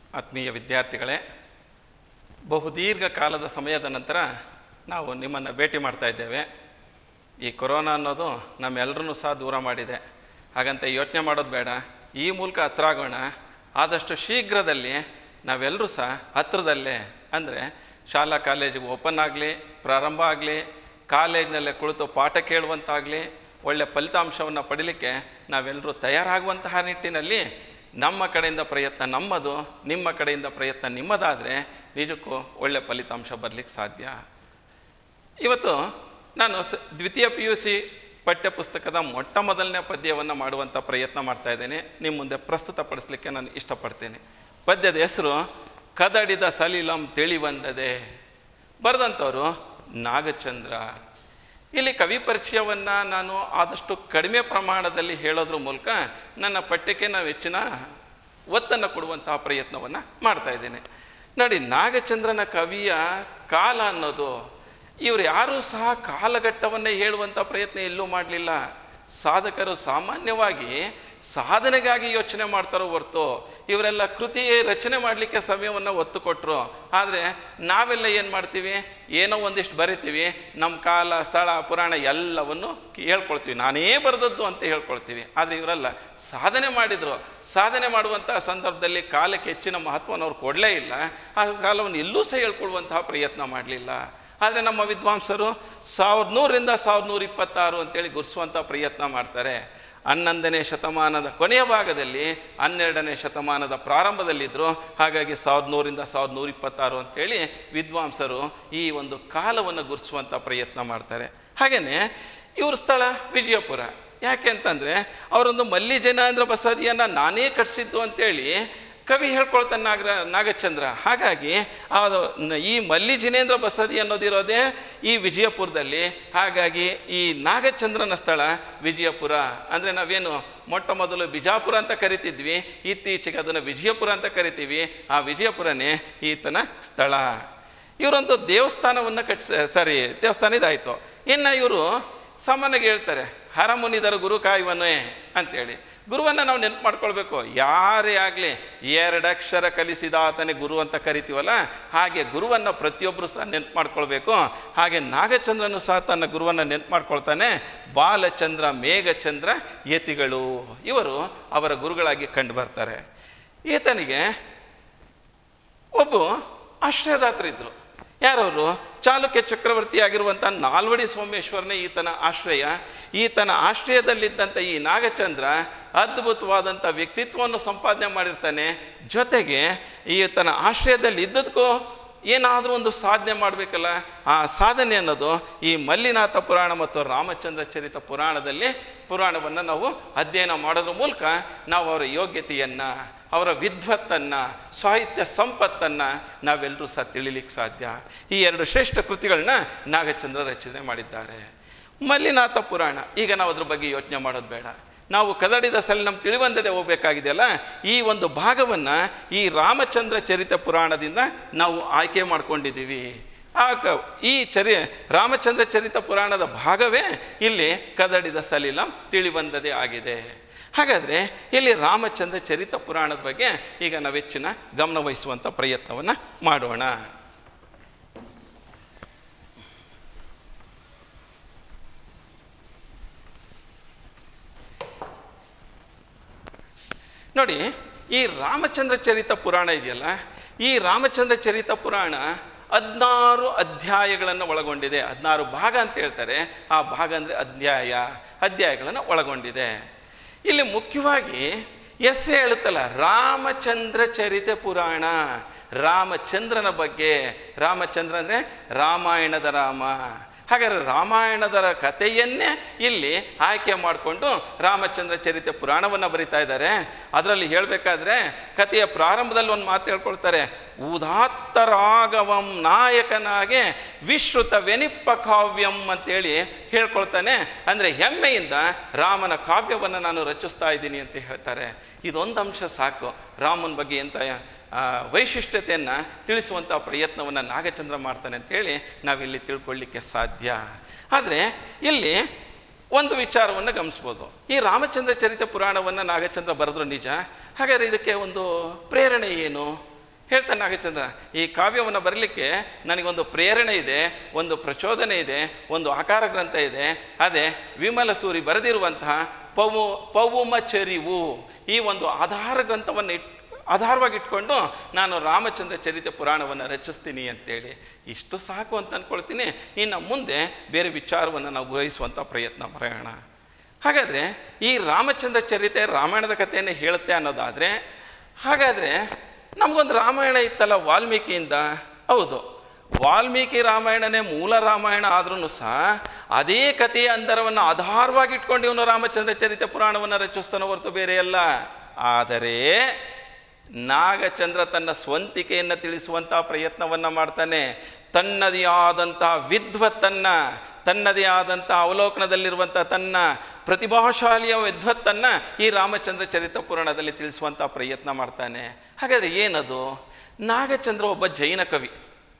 ಆತ್ಮೀಯ ವಿದ್ಯಾರ್ಥಿಗಳೇ ಬಹುದೀರ್ಘ ಕಾಲದ ಸಮಯದ ನಂತರ ನಾವು ನಿಮ್ಮನ್ನು ಭೇಟಿ ಮಾಡ್ತಾ ಇದ್ದೇವೆ ಈ ಕೊರೋನಾ ಅನ್ನೋದು ನಮ್ಮೆಲ್ಲರನ್ನೂ ಸಹ ದೂರ ಮಾಡಿದೆ ಹಾಗಂತ ಯೋಚನೆ ಮಾಡೋದು ಬೇಡ ಈ ಮೂಲಕ ಹತ್ರ ಆಗೋಣ ಆದಷ್ಟು ಶೀಘ್ರದಲ್ಲಿ ನಾವೆಲ್ಲರೂ ಸಹ ಹತ್ರದಲ್ಲೇ ಅಂದರೆ ಶಾಲಾ ಕಾಲೇಜಿಗೆ ಓಪನ್ ಆಗಲಿ ಪ್ರಾರಂಭ ಆಗಲಿ ಕಾಲೇಜಿನಲ್ಲೇ ಕುಳಿತು ಪಾಠ ಕೇಳುವಂತಾಗಲಿ ಒಳ್ಳೆಯ ಫಲಿತಾಂಶವನ್ನು ಪಡೀಲಿಕ್ಕೆ ನಾವೆಲ್ಲರೂ ತಯಾರಾಗುವಂತಹ ನಿಟ್ಟಿನಲ್ಲಿ ನಮ್ಮ ಕಡೆಯಿಂದ ಪ್ರಯತ್ನ ನಮ್ಮದು ನಿಮ್ಮ ಕಡೆಯಿಂದ ಪ್ರಯತ್ನ ನಿಮ್ಮದಾದರೆ ನಿಜಕ್ಕೂ ಒಳ್ಳೆಯ ಫಲಿತಾಂಶ ಬರಲಿಕ್ಕೆ ಸಾಧ್ಯ ಇವತ್ತು ನಾನು ಸ ದ್ವಿತೀಯ ಪಿ ಯು ಸಿ ಪಠ್ಯಪುಸ್ತಕದ ಮೊಟ್ಟ ಮೊದಲನೇ ಪದ್ಯವನ್ನು ಮಾಡುವಂಥ ಪ್ರಯತ್ನ ಮಾಡ್ತಾ ಇದ್ದೇನೆ ನಿಮ್ಮ ಮುಂದೆ ಪ್ರಸ್ತುತಪಡಿಸಲಿಕ್ಕೆ ನಾನು ಇಷ್ಟಪಡ್ತೇನೆ ಪದ್ಯದ ಹೆಸರು ಕದಡಿದ ಸಲೀಲಂ ತಿಳಿವಂದದೆ ಬರೆದಂಥವರು ನಾಗಚಂದ್ರ ಇಲ್ಲಿ ಕವಿ ಪರಿಚಯವನ್ನು ನಾನು ಆದಷ್ಟು ಕಡಿಮೆ ಪ್ರಮಾಣದಲ್ಲಿ ಹೇಳೋದ್ರ ಮೂಲಕ ನನ್ನ ಪಠ್ಯಕ್ಕೆ ನಾವು ಹೆಚ್ಚಿನ ಒತ್ತನ್ನು ಕೊಡುವಂತಹ ಪ್ರಯತ್ನವನ್ನು ಮಾಡ್ತಾ ಇದ್ದೇನೆ ನೋಡಿ ನಾಗಚಂದ್ರನ ಕವಿಯ ಕಾಲ ಅನ್ನೋದು ಇವರು ಯಾರೂ ಸಹ ಕಾಲಘಟ್ಟವನ್ನೇ ಹೇಳುವಂಥ ಪ್ರಯತ್ನ ಎಲ್ಲೂ ಮಾಡಲಿಲ್ಲ ಸಾಧಕರು ಸಾಮಾನ್ಯವಾಗಿ ಸಾಧನೆಗಾಗಿ ಯೋಚನೆ ಮಾಡ್ತಾರೋ ಹೊರ್ತು ಇವರೆಲ್ಲ ಕೃತಿ ರಚನೆ ಮಾಡಲಿಕ್ಕೆ ಸಮಯವನ್ನು ಒತ್ತು ಕೊಟ್ಟರು ಆದರೆ ನಾವೆಲ್ಲ ಏನು ಮಾಡ್ತೀವಿ ಏನೋ ಒಂದಿಷ್ಟು ಬರಿತೀವಿ ನಮ್ಮ ಕಾಲ ಸ್ಥಳ ಪುರಾಣ ಎಲ್ಲವನ್ನು ಹೇಳ್ಕೊಳ್ತೀವಿ ನಾನೇ ಬರೆದದ್ದು ಅಂತ ಹೇಳ್ಕೊಳ್ತೀವಿ ಆದರೆ ಇವರೆಲ್ಲ ಸಾಧನೆ ಮಾಡಿದರು ಸಾಧನೆ ಮಾಡುವಂತಹ ಸಂದರ್ಭದಲ್ಲಿ ಕಾಲಕ್ಕೆ ಹೆಚ್ಚಿನ ಮಹತ್ವವನ್ನು ಅವ್ರು ಕೊಡಲೇ ಇಲ್ಲ ಆ ಕಾಲವನ್ನು ಎಲ್ಲೂ ಸಹ ಹೇಳ್ಕೊಳ್ಳುವಂತಹ ಪ್ರಯತ್ನ ಮಾಡಲಿಲ್ಲ ಆದರೆ ನಮ್ಮ ವಿದ್ವಾಂಸರು ಸಾವಿರದ ನೂರರಿಂದ ಸಾವಿರದ ನೂರ ಇಪ್ಪತ್ತಾರು ಅಂತೇಳಿ ಗುರ್ಸುವಂಥ ಪ್ರಯತ್ನ ಮಾಡ್ತಾರೆ ಹನ್ನೊಂದನೇ ಶತಮಾನದ ಕೊನೆಯ ಭಾಗದಲ್ಲಿ ಹನ್ನೆರಡನೇ ಶತಮಾನದ ಪ್ರಾರಂಭದಲ್ಲಿದ್ದರು ಹಾಗಾಗಿ ಸಾವಿರದ ನೂರಿಂದ ಸಾವಿರದ ನೂರ ಇಪ್ಪತ್ತಾರು ಅಂತೇಳಿ ವಿದ್ವಾಂಸರು ಈ ಒಂದು ಕಾಲವನ್ನು ಗುರುಸುವಂಥ ಪ್ರಯತ್ನ ಮಾಡ್ತಾರೆ ಹಾಗೆಯೇ ಇವ್ರ ಸ್ಥಳ ವಿಜಯಪುರ ಯಾಕೆ ಅಂತಂದರೆ ಅವರೊಂದು ಮಲ್ಲಿಜನೇಂದ್ರ ಬಸದಿಯನ್ನು ನಾನೇ ಕಟ್ಟಿಸಿದ್ದು ಅಂತೇಳಿ ಕವಿ ಹೇಳ್ಕೊಳ್ತಾನೆ ನಾಗರ ನಾಗಚಂದ್ರ ಹಾಗಾಗಿ ಅದು ಈ ಮಲ್ಲಿ ಜಿನೇಂದ್ರ ಬಸದಿ ಅನ್ನೋದಿರೋದೇ ಈ ವಿಜಯಪುರದಲ್ಲಿ ಹಾಗಾಗಿ ಈ ನಾಗಚಂದ್ರನ ಸ್ಥಳ ವಿಜಯಪುರ ಅಂದರೆ ನಾವೇನು ಮೊಟ್ಟ ಮೊದಲು ಬಿಜಾಪುರ ಅಂತ ಕರಿತಿದ್ವಿ ಇತ್ತೀಚೆಗೆ ಅದನ್ನು ವಿಜಯಪುರ ಅಂತ ಕರಿತೀವಿ ಆ ವಿಜಯಪುರನೇ ಈತನ ಸ್ಥಳ ಇವರೊಂದು ದೇವಸ್ಥಾನವನ್ನು ಕಟ್ಸ ಸಾರಿ ದೇವಸ್ಥಾನ ಇದಾಯಿತು ಇನ್ನು ಇವರು ಸಾಮಾನ್ಯವಾಗಿ ಹೇಳ್ತಾರೆ ಹರಮುನಿದರು ಗುರು ಕಾಯುವನೇ ಅಂತೇಳಿ ಗುರುವನ್ನು ನಾವು ನೆನಪು ಮಾಡ್ಕೊಳ್ಬೇಕು ಯಾರೇ ಆಗಲಿ ಎರಡಕ್ಷರ ಕಲಿಸಿದ ಆತನೇ ಗುರು ಅಂತ ಕರಿತೀವಲ್ಲ ಹಾಗೆ ಗುರುವನ್ನು ಪ್ರತಿಯೊಬ್ಬರು ಸಹ ನೆನಪು ಮಾಡ್ಕೊಳ್ಬೇಕು ಹಾಗೆ ನಾಗಚಂದ್ರನು ಸಹ ತನ್ನ ಗುರುವನ್ನು ನೆನಪು ಮಾಡ್ಕೊಳ್ತಾನೆ ಬಾಲಚಂದ್ರ ಮೇಘಚಂದ್ರ ಯತಿಗಳು ಇವರು ಅವರ ಗುರುಗಳಾಗಿ ಕಂಡು ಬರ್ತಾರೆ ಈತನಿಗೆ ಒಬ್ಬ ಆಶ್ರಯದಾತರಿದ್ದರು ಯಾರವರು ಚಾಲುಕ್ಯ ಚಕ್ರವರ್ತಿಯಾಗಿರುವಂಥ ನಾಲ್ವಡಿ ಸೋಮೇಶ್ವರನೇ ಈತನ ಆಶ್ರಯ ಈತನ ಆಶ್ರಯದಲ್ಲಿದ್ದಂಥ ಈ ನಾಗಚಂದ್ರ ಅದ್ಭುತವಾದಂಥ ವ್ಯಕ್ತಿತ್ವವನ್ನು ಸಂಪಾದನೆ ಮಾಡಿರ್ತಾನೆ ಜೊತೆಗೆ ಈತನ ಆಶ್ರಯದಲ್ಲಿ ಇದ್ದದಕ್ಕೂ ಏನಾದರೂ ಒಂದು ಸಾಧನೆ ಮಾಡಬೇಕಲ್ಲ ಆ ಸಾಧನೆ ಅನ್ನೋದು ಈ ಮಲ್ಲಿನಾಥ ಪುರಾಣ ಮತ್ತು ರಾಮಚಂದ್ರ ಚರಿತ ಪುರಾಣದಲ್ಲಿ ಪುರಾಣವನ್ನು ನಾವು ಅಧ್ಯಯನ ಮಾಡೋದ್ರ ಮೂಲಕ ನಾವು ಅವರ ಯೋಗ್ಯತೆಯನ್ನು ಅವರ ವಿದ್ವತ್ತನ್ನು ಸಾಹಿತ್ಯ ಸಂಪತ್ತನ್ನು ನಾವೆಲ್ಲರೂ ಸಹ ತಿಳಿಲಿಕ್ಕೆ ಸಾಧ್ಯ ಈ ಎರಡು ಶ್ರೇಷ್ಠ ಕೃತಿಗಳನ್ನ ನಾಗಚಂದ್ರ ರಚನೆ ಮಾಡಿದ್ದಾರೆ ಮಲ್ಲಿನಾಥ ಪುರಾಣ ಈಗ ನಾವು ಅದ್ರ ಬಗ್ಗೆ ಯೋಚನೆ ಮಾಡೋದು ಬೇಡ ನಾವು ಕದಡಿದ ಸಲ ನಮ್ಮ ತಿಳಿವಂದದೆ ಹೋಗಬೇಕಾಗಿದೆಯಲ್ಲ ಈ ಒಂದು ಭಾಗವನ್ನು ಈ ರಾಮಚಂದ್ರ ಚರಿತ ಪುರಾಣದಿಂದ ನಾವು ಆಯ್ಕೆ ಮಾಡ್ಕೊಂಡಿದ್ದೀವಿ ಆ ಕ ಈ ಚರಿ ರಾಮಚಂದ್ರ ಚರಿತ ಪುರಾಣದ ಭಾಗವೇ ಇಲ್ಲಿ ಕದಡಿದ ಸಲೀಲಂ ತಿಳಿಬಂದದೇ ಆಗಿದೆ ಹಾಗಾದರೆ ಇಲ್ಲಿ ರಾಮಚಂದ್ರ ಚರಿತ ಪುರಾಣದ ಬಗ್ಗೆ ಈಗ ನಾವು ಹೆಚ್ಚಿನ ಗಮನ ವಹಿಸುವಂಥ ಪ್ರಯತ್ನವನ್ನು ಮಾಡೋಣ ನೋಡಿ ಈ ರಾಮಚಂದ್ರ ಚರಿತ ಪುರಾಣ ಇದೆಯಲ್ಲ ಈ ರಾಮಚಂದ್ರ ಚರಿತ ಪುರಾಣ ಹದಿನಾರು ಅಧ್ಯಾಯಗಳನ್ನು ಒಳಗೊಂಡಿದೆ ಹದಿನಾರು ಭಾಗ ಅಂತ ಹೇಳ್ತಾರೆ ಆ ಭಾಗ ಅಂದರೆ ಅಧ್ಯಾಯ ಅಧ್ಯಾಯಗಳನ್ನು ಒಳಗೊಂಡಿದೆ ಇಲ್ಲಿ ಮುಖ್ಯವಾಗಿ ಹೆಸರು ಹೇಳುತ್ತಲ್ಲ ರಾಮಚಂದ್ರ ಚರಿತ ಪುರಾಣ ರಾಮಚಂದ್ರನ ಬಗ್ಗೆ ರಾಮಚಂದ್ರ ಅಂದರೆ ರಾಮಾಯಣದ ರಾಮ ಹಾಗಾದರೆ ರಾಮಾಯಣದ ಕಥೆಯನ್ನೇ ಇಲ್ಲಿ ಆಯ್ಕೆ ಮಾಡಿಕೊಂಡು ರಾಮಚಂದ್ರ ಚರಿತೆ ಪುರಾಣವನ್ನು ಬರಿತಾ ಇದ್ದಾರೆ ಅದರಲ್ಲಿ ಹೇಳಬೇಕಾದ್ರೆ ಕಥೆಯ ಪ್ರಾರಂಭದಲ್ಲಿ ಒಂದು ಮಾತು ಹೇಳ್ಕೊಳ್ತಾರೆ ಉದಾತ್ತ ರಾಘವಂ ನಾಯಕನಾಗೆ ವಿಶ್ರುತ ವೆನಿಪ್ಪ ಕಾವ್ಯಂ ಅಂತೇಳಿ ಹೇಳ್ಕೊಳ್ತಾನೆ ಅಂದರೆ ಹೆಮ್ಮೆಯಿಂದ ರಾಮನ ಕಾವ್ಯವನ್ನು ನಾನು ರಚಿಸ್ತಾ ಇದ್ದೀನಿ ಅಂತ ಹೇಳ್ತಾರೆ ಇದೊಂದು ಅಂಶ ಸಾಕು ರಾಮನ ಬಗ್ಗೆ ಎಂಥ ಆ, ವೈಶಿಷ್ಟ್ಯತೆಯನ್ನು ತಿಳಿಸುವಂಥ ಪ್ರಯತ್ನವನ್ನು ನಾಗಚಂದ್ರ ಮಾಡ್ತಾನೆ ಅಂತೇಳಿ ನಾವಿಲ್ಲಿ ತಿಳ್ಕೊಳ್ಳಿಕ್ಕೆ ಸಾಧ್ಯ ಆದರೆ ಇಲ್ಲಿ ಒಂದು ವಿಚಾರವನ್ನು ಗಮನಿಸ್ಬೋದು ಈ ರಾಮಚಂದ್ರ ಚರಿತ ಪುರಾಣವನ್ನು ನಾಗಚಂದ್ರ ಬರೆದ್ರು ನಿಜ ಹಾಗಾದರೆ ಇದಕ್ಕೆ ಒಂದು ಪ್ರೇರಣೆ ಏನು ಹೇಳ್ತಾನೆ ನಾಗಚಂದ್ರ ಈ ಕಾವ್ಯವನ್ನು ಬರಲಿಕ್ಕೆ ನನಗೊಂದು ಪ್ರೇರಣೆ ಇದೆ ಒಂದು ಪ್ರಚೋದನೆ ಇದೆ ಒಂದು ಆಕಾರ ಗ್ರಂಥ ಇದೆ ಅದೇ ವಿಮಲ ಸೂರಿ ಬರೆದಿರುವಂತಹ ಪವು ಪವುಮ ಚರಿವು ಈ ಒಂದು ಆಧಾರ ಗ್ರಂಥವನ್ನು ಇಟ್ ಆಧಾರವಾಗಿ ಇಟ್ಕೊಂಡು ನಾನು ರಾಮಚಂದ್ರ ಚರಿತೆ ಪುರಾಣವನ್ನು ರಚಿಸ್ತೀನಿ ಅಂತೇಳಿ ಇಷ್ಟು ಸಾಕು ಅಂತ ಅಂದ್ಕೊಳ್ತೀನಿ ಇನ್ನು ಮುಂದೆ ಬೇರೆ ವಿಚಾರವನ್ನು ನಾವು ಗ್ರಹಿಸುವಂಥ ಪ್ರಯತ್ನ ಮಾಡೋಣ ಹಾಗಾದರೆ ಈ ರಾಮಚಂದ್ರ ಚರಿತೆ ರಾಮಾಯಣದ ಕಥೆಯನ್ನು ಹೇಳುತ್ತೆ ಅನ್ನೋದಾದರೆ ಹಾಗಾದರೆ ನಮಗೊಂದು ರಾಮಾಯಣ ಇತ್ತಲ್ಲ ವಾಲ್ಮೀಕಿಯಿಂದ ಹೌದು ವಾಲ್ಮೀಕಿ ರಾಮಾಯಣನೇ ಮೂಲ ರಾಮಾಯಣ ಆದ್ರೂ ಸಹ ಅದೇ ಕಥೆಯ ಅಂತರವನ್ನು ಆಧಾರವಾಗಿ ಇಟ್ಕೊಂಡು ಇವನು ರಾಮಚಂದ್ರ ಚರಿತೆ ಪುರಾಣವನ್ನು ರಚಿಸ್ತಾನೆ ಹೊರತು ಬೇರೆ ಅಲ್ಲ ಆದರೆ ನಾಗಚಂದ್ರ ತನ್ನ ಸ್ವಂತಿಕೆಯನ್ನು ತಿಳಿಸುವಂಥ ಪ್ರಯತ್ನವನ್ನು ಮಾಡ್ತಾನೆ ತನ್ನದೇ ಆದಂಥ ವಿದ್ವತ್ತನ್ನು ತನ್ನದೇ ಆದಂಥ ಅವಲೋಕನದಲ್ಲಿರುವಂಥ ತನ್ನ ಪ್ರತಿಭಾಶಾಲಿಯ ವಿದ್ವತ್ತನ್ನು ಈ ರಾಮಚಂದ್ರ ಚರಿತ ಪುರಾಣದಲ್ಲಿ ತಿಳಿಸುವಂಥ ಪ್ರಯತ್ನ ಮಾಡ್ತಾನೆ ಹಾಗಾದರೆ ಏನದು ನಾಗಚಂದ್ರ ಒಬ್ಬ ಜೈನ ಕವಿ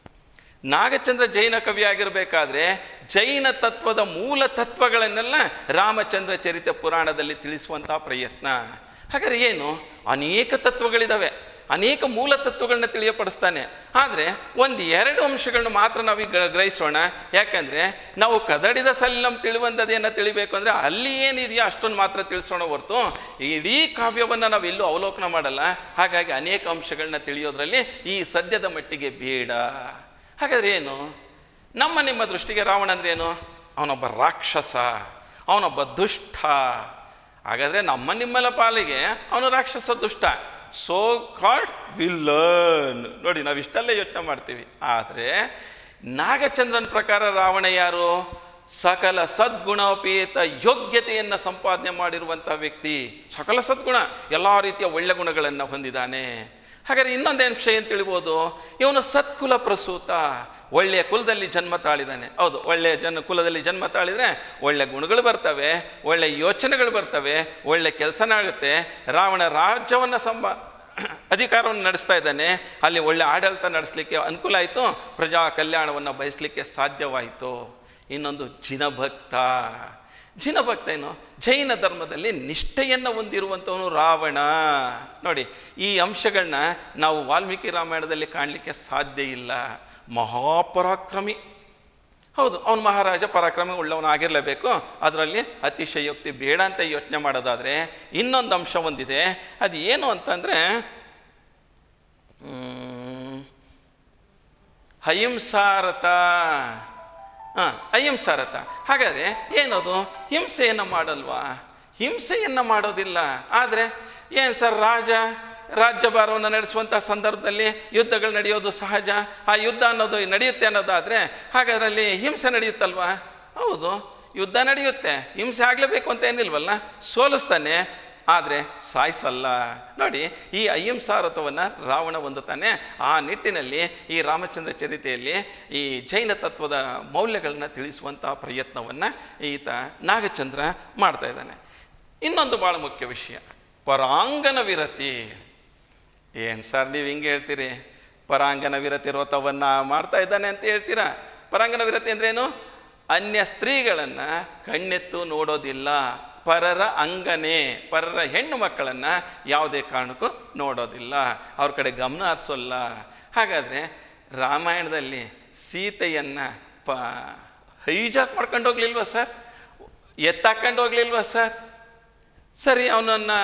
ನಾಗಚಂದ್ರ ಜೈನ ಕವಿ ಆಗಿರಬೇಕಾದ್ರೆ ಜೈನ ತತ್ವದ ಮೂಲ ತತ್ವಗಳನ್ನೆಲ್ಲ ರಾಮಚಂದ್ರ ಚರಿತ ಪುರಾಣದಲ್ಲಿ ತಿಳಿಸುವಂಥ ಪ್ರಯತ್ನ ಹಾಗಾದ್ರೆ ಏನು ಅನೇಕ ತತ್ವಗಳಿದ್ದಾವೆ ಅನೇಕ ಮೂಲ ತತ್ವಗಳನ್ನ ತಿಳಿಯಪಡಿಸ್ತಾನೆ ಆದರೆ ಒಂದು ಎರಡು ಅಂಶಗಳನ್ನ ಮಾತ್ರ ನಾವೀಗ ಗ್ರಹಿಸೋಣ ಯಾಕಂದರೆ ನಾವು ಕದಡಿದ ಸಲ್ಲಂ ತಿಳಿವಂಥದ್ದೇನ ತಿಳಿಬೇಕು ಅಂದರೆ ಅಲ್ಲಿ ಏನಿದೆಯೋ ಅಷ್ಟೊಂದು ಮಾತ್ರ ತಿಳಿಸೋಣ ಹೊರತು ಇಡೀ ಕಾವ್ಯವನ್ನು ನಾವು ಎಲ್ಲೂ ಅವಲೋಕನ ಮಾಡಲ್ಲ ಹಾಗಾಗಿ ಅನೇಕ ಅಂಶಗಳನ್ನ ತಿಳಿಯೋದ್ರಲ್ಲಿ ಈ ಸದ್ಯದ ಮಟ್ಟಿಗೆ ಬೇಡ ಹಾಗಾದ್ರೆ ಏನು ನಮ್ಮ ನಿಮ್ಮ ದೃಷ್ಟಿಗೆ ರಾವಣ ಅಂದ್ರೆ ಏನು ಅವನೊಬ್ಬ ರಾಕ್ಷಸ ಅವನೊಬ್ಬ ದುಷ್ಟ ಹಾಗಾದ್ರೆ ನಮ್ಮ ನಿಮ್ಮೆಲ್ಲ ಪಾಲಿಗೆ ಅವನು ರಾಕ್ಷಸ ದುಷ್ಟ ಸೋ ಕಾಲ್ಡ್ ವಿಲ್ಲನ್ ನೋಡಿ ನಾವು ಇಷ್ಟಲ್ಲೇ ಯೋಚನೆ ಮಾಡ್ತೀವಿ ಆದರೆ ನಾಗಚಂದ್ರನ್ ಪ್ರಕಾರ ರಾವಣ ಯಾರು ಸಕಲ ಸದ್ಗುಣೋಪೇತ ಯೋಗ್ಯತೆಯನ್ನು ಸಂಪಾದನೆ ಮಾಡಿರುವಂಥ ವ್ಯಕ್ತಿ ಸಕಲ ಸದ್ಗುಣ ಎಲ್ಲ ರೀತಿಯ ಒಳ್ಳೆ ಗುಣಗಳನ್ನು ಹೊಂದಿದ್ದಾನೆ ಹಾಗಾದ್ರೆ ಇನ್ನೊಂದು ಅಂಶ ಏನು ತಿಳಿಬೋದು ಇವನು ಸತ್ಕುಲ ಪ್ರಸೂತ ಒಳ್ಳೆಯ ಕುಲದಲ್ಲಿ ಜನ್ಮ ತಾಳಿದ್ದಾನೆ ಹೌದು ಒಳ್ಳೆಯ ಜನ ಕುಲದಲ್ಲಿ ಜನ್ಮ ತಾಳಿದರೆ ಒಳ್ಳೆ ಗುಣಗಳು ಬರ್ತವೆ ಒಳ್ಳೆ ಯೋಚನೆಗಳು ಬರ್ತವೆ ಒಳ್ಳೆ ಕೆಲಸನ ಆಗುತ್ತೆ ರಾವಣ ರಾಜ್ಯವನ್ನು ಸಂಬ ಅಧಿಕಾರವನ್ನು ನಡೆಸ್ತಾ ಇದ್ದಾನೆ ಅಲ್ಲಿ ಒಳ್ಳೆ ಆಡಳಿತ ನಡೆಸಲಿಕ್ಕೆ ಅನುಕೂಲ ಆಯಿತು ಪ್ರಜಾ ಕಲ್ಯಾಣವನ್ನು ಬಯಸಲಿಕ್ಕೆ ಸಾಧ್ಯವಾಯಿತು ಇನ್ನೊಂದು ಜಿನಭಕ್ತ ಜಿನಭಕ್ತ ಏನು ಜೈನ ಧರ್ಮದಲ್ಲಿ ನಿಷ್ಠೆಯನ್ನು ಹೊಂದಿರುವಂಥವನು ರಾವಣ ನೋಡಿ ಈ ಅಂಶಗಳನ್ನ ನಾವು ವಾಲ್ಮೀಕಿ ರಾಮಾಯಣದಲ್ಲಿ ಕಾಣಲಿಕ್ಕೆ ಸಾಧ್ಯ ಇಲ್ಲ ಮಹಾಪರಾಕ್ರಮಿ ಹೌದು ಅವನು ಮಹಾರಾಜ ಪರಾಕ್ರಮಿ ಉಳ್ಳವನಾಗಿರಲೇಬೇಕು ಅದರಲ್ಲಿ ಅತಿಶಯೋಕ್ತಿ ಬೇಡ ಅಂತ ಯೋಚನೆ ಮಾಡೋದಾದರೆ ಇನ್ನೊಂದು ಅಂಶ ಒಂದಿದೆ ಅದು ಏನು ಅಂತಂದರೆ ಅಹಿಂಸಾರತ ಹಾಂ ಅಹಿಂಸಾರತ ಹಾಗಾದರೆ ಏನದು ಹಿಂಸೆಯನ್ನು ಮಾಡಲ್ವಾ ಹಿಂಸೆಯನ್ನು ಮಾಡೋದಿಲ್ಲ ಆದರೆ ಏನು ಸರ್ ರಾಜ ರಾಜ್ಯಭಾರವನ್ನು ನಡೆಸುವಂಥ ಸಂದರ್ಭದಲ್ಲಿ ಯುದ್ಧಗಳು ನಡೆಯೋದು ಸಹಜ ಆ ಯುದ್ಧ ಅನ್ನೋದು ನಡೆಯುತ್ತೆ ಅನ್ನೋದಾದರೆ ಹಾಗಾದ್ರೆ ಅಲ್ಲಿ ಹಿಂಸೆ ನಡೆಯುತ್ತಲ್ವಾ ಹೌದು ಯುದ್ಧ ನಡೆಯುತ್ತೆ ಹಿಂಸೆ ಆಗಲೇಬೇಕು ಅಂತ ಏನಿಲ್ವಲ್ಲ ಸೋಲಿಸ್ತಾನೆ ಆದರೆ ಸಾಯಿಸಲ್ಲ ನೋಡಿ ಈ ಅಹಿಂಸಾರಥವನ್ನು ರಾವಣ ಹೊಂದುತ್ತಾನೆ ಆ ನಿಟ್ಟಿನಲ್ಲಿ ಈ ರಾಮಚಂದ್ರ ಚರಿತೆಯಲ್ಲಿ ಈ ಜೈನ ತತ್ವದ ಮೌಲ್ಯಗಳನ್ನ ತಿಳಿಸುವಂಥ ಪ್ರಯತ್ನವನ್ನು ಈತ ನಾಗಚಂದ್ರ ಮಾಡ್ತಾ ಇದ್ದಾನೆ ಇನ್ನೊಂದು ಭಾಳ ಮುಖ್ಯ ವಿಷಯ ಪರಾಂಗನ ವಿರತಿ ಏನು ಸರ್ ನೀವು ಹಿಂಗೆ ಹೇಳ್ತೀರಿ ಪರಾಂಗನ ವಿರತಿ ವ್ರತವನ್ನು ಮಾಡ್ತಾ ಇದ್ದಾನೆ ಅಂತ ಹೇಳ್ತೀರಾ ಪರಾಂಗನ ವಿರತಿ ಅಂದ್ರೇನು ಅನ್ಯ ಸ್ತ್ರೀಗಳನ್ನು ಕಣ್ಣೆತ್ತು ನೋಡೋದಿಲ್ಲ ಪರರ ಅಂಗನೆ ಪರರ ಹೆಣ್ಣು ಮಕ್ಕಳನ್ನು ಯಾವುದೇ ಕಾರಣಕ್ಕೂ ನೋಡೋದಿಲ್ಲ ಅವ್ರ ಕಡೆ ಗಮನ ಹರಿಸೋಲ್ಲ ಹಾಗಾದರೆ ರಾಮಾಯಣದಲ್ಲಿ ಸೀತೆಯನ್ನು ಪ ಹೈಜಾಕ್ ಮಾಡ್ಕೊಂಡು ಹೋಗ್ಲಿಲ್ವಾ ಸರ್ ಎತ್ತಾಕೊಂಡು ಹೋಗ್ಲಿಲ್ವಾ ಸರ್ ಸರಿ ಅವನನ್ನು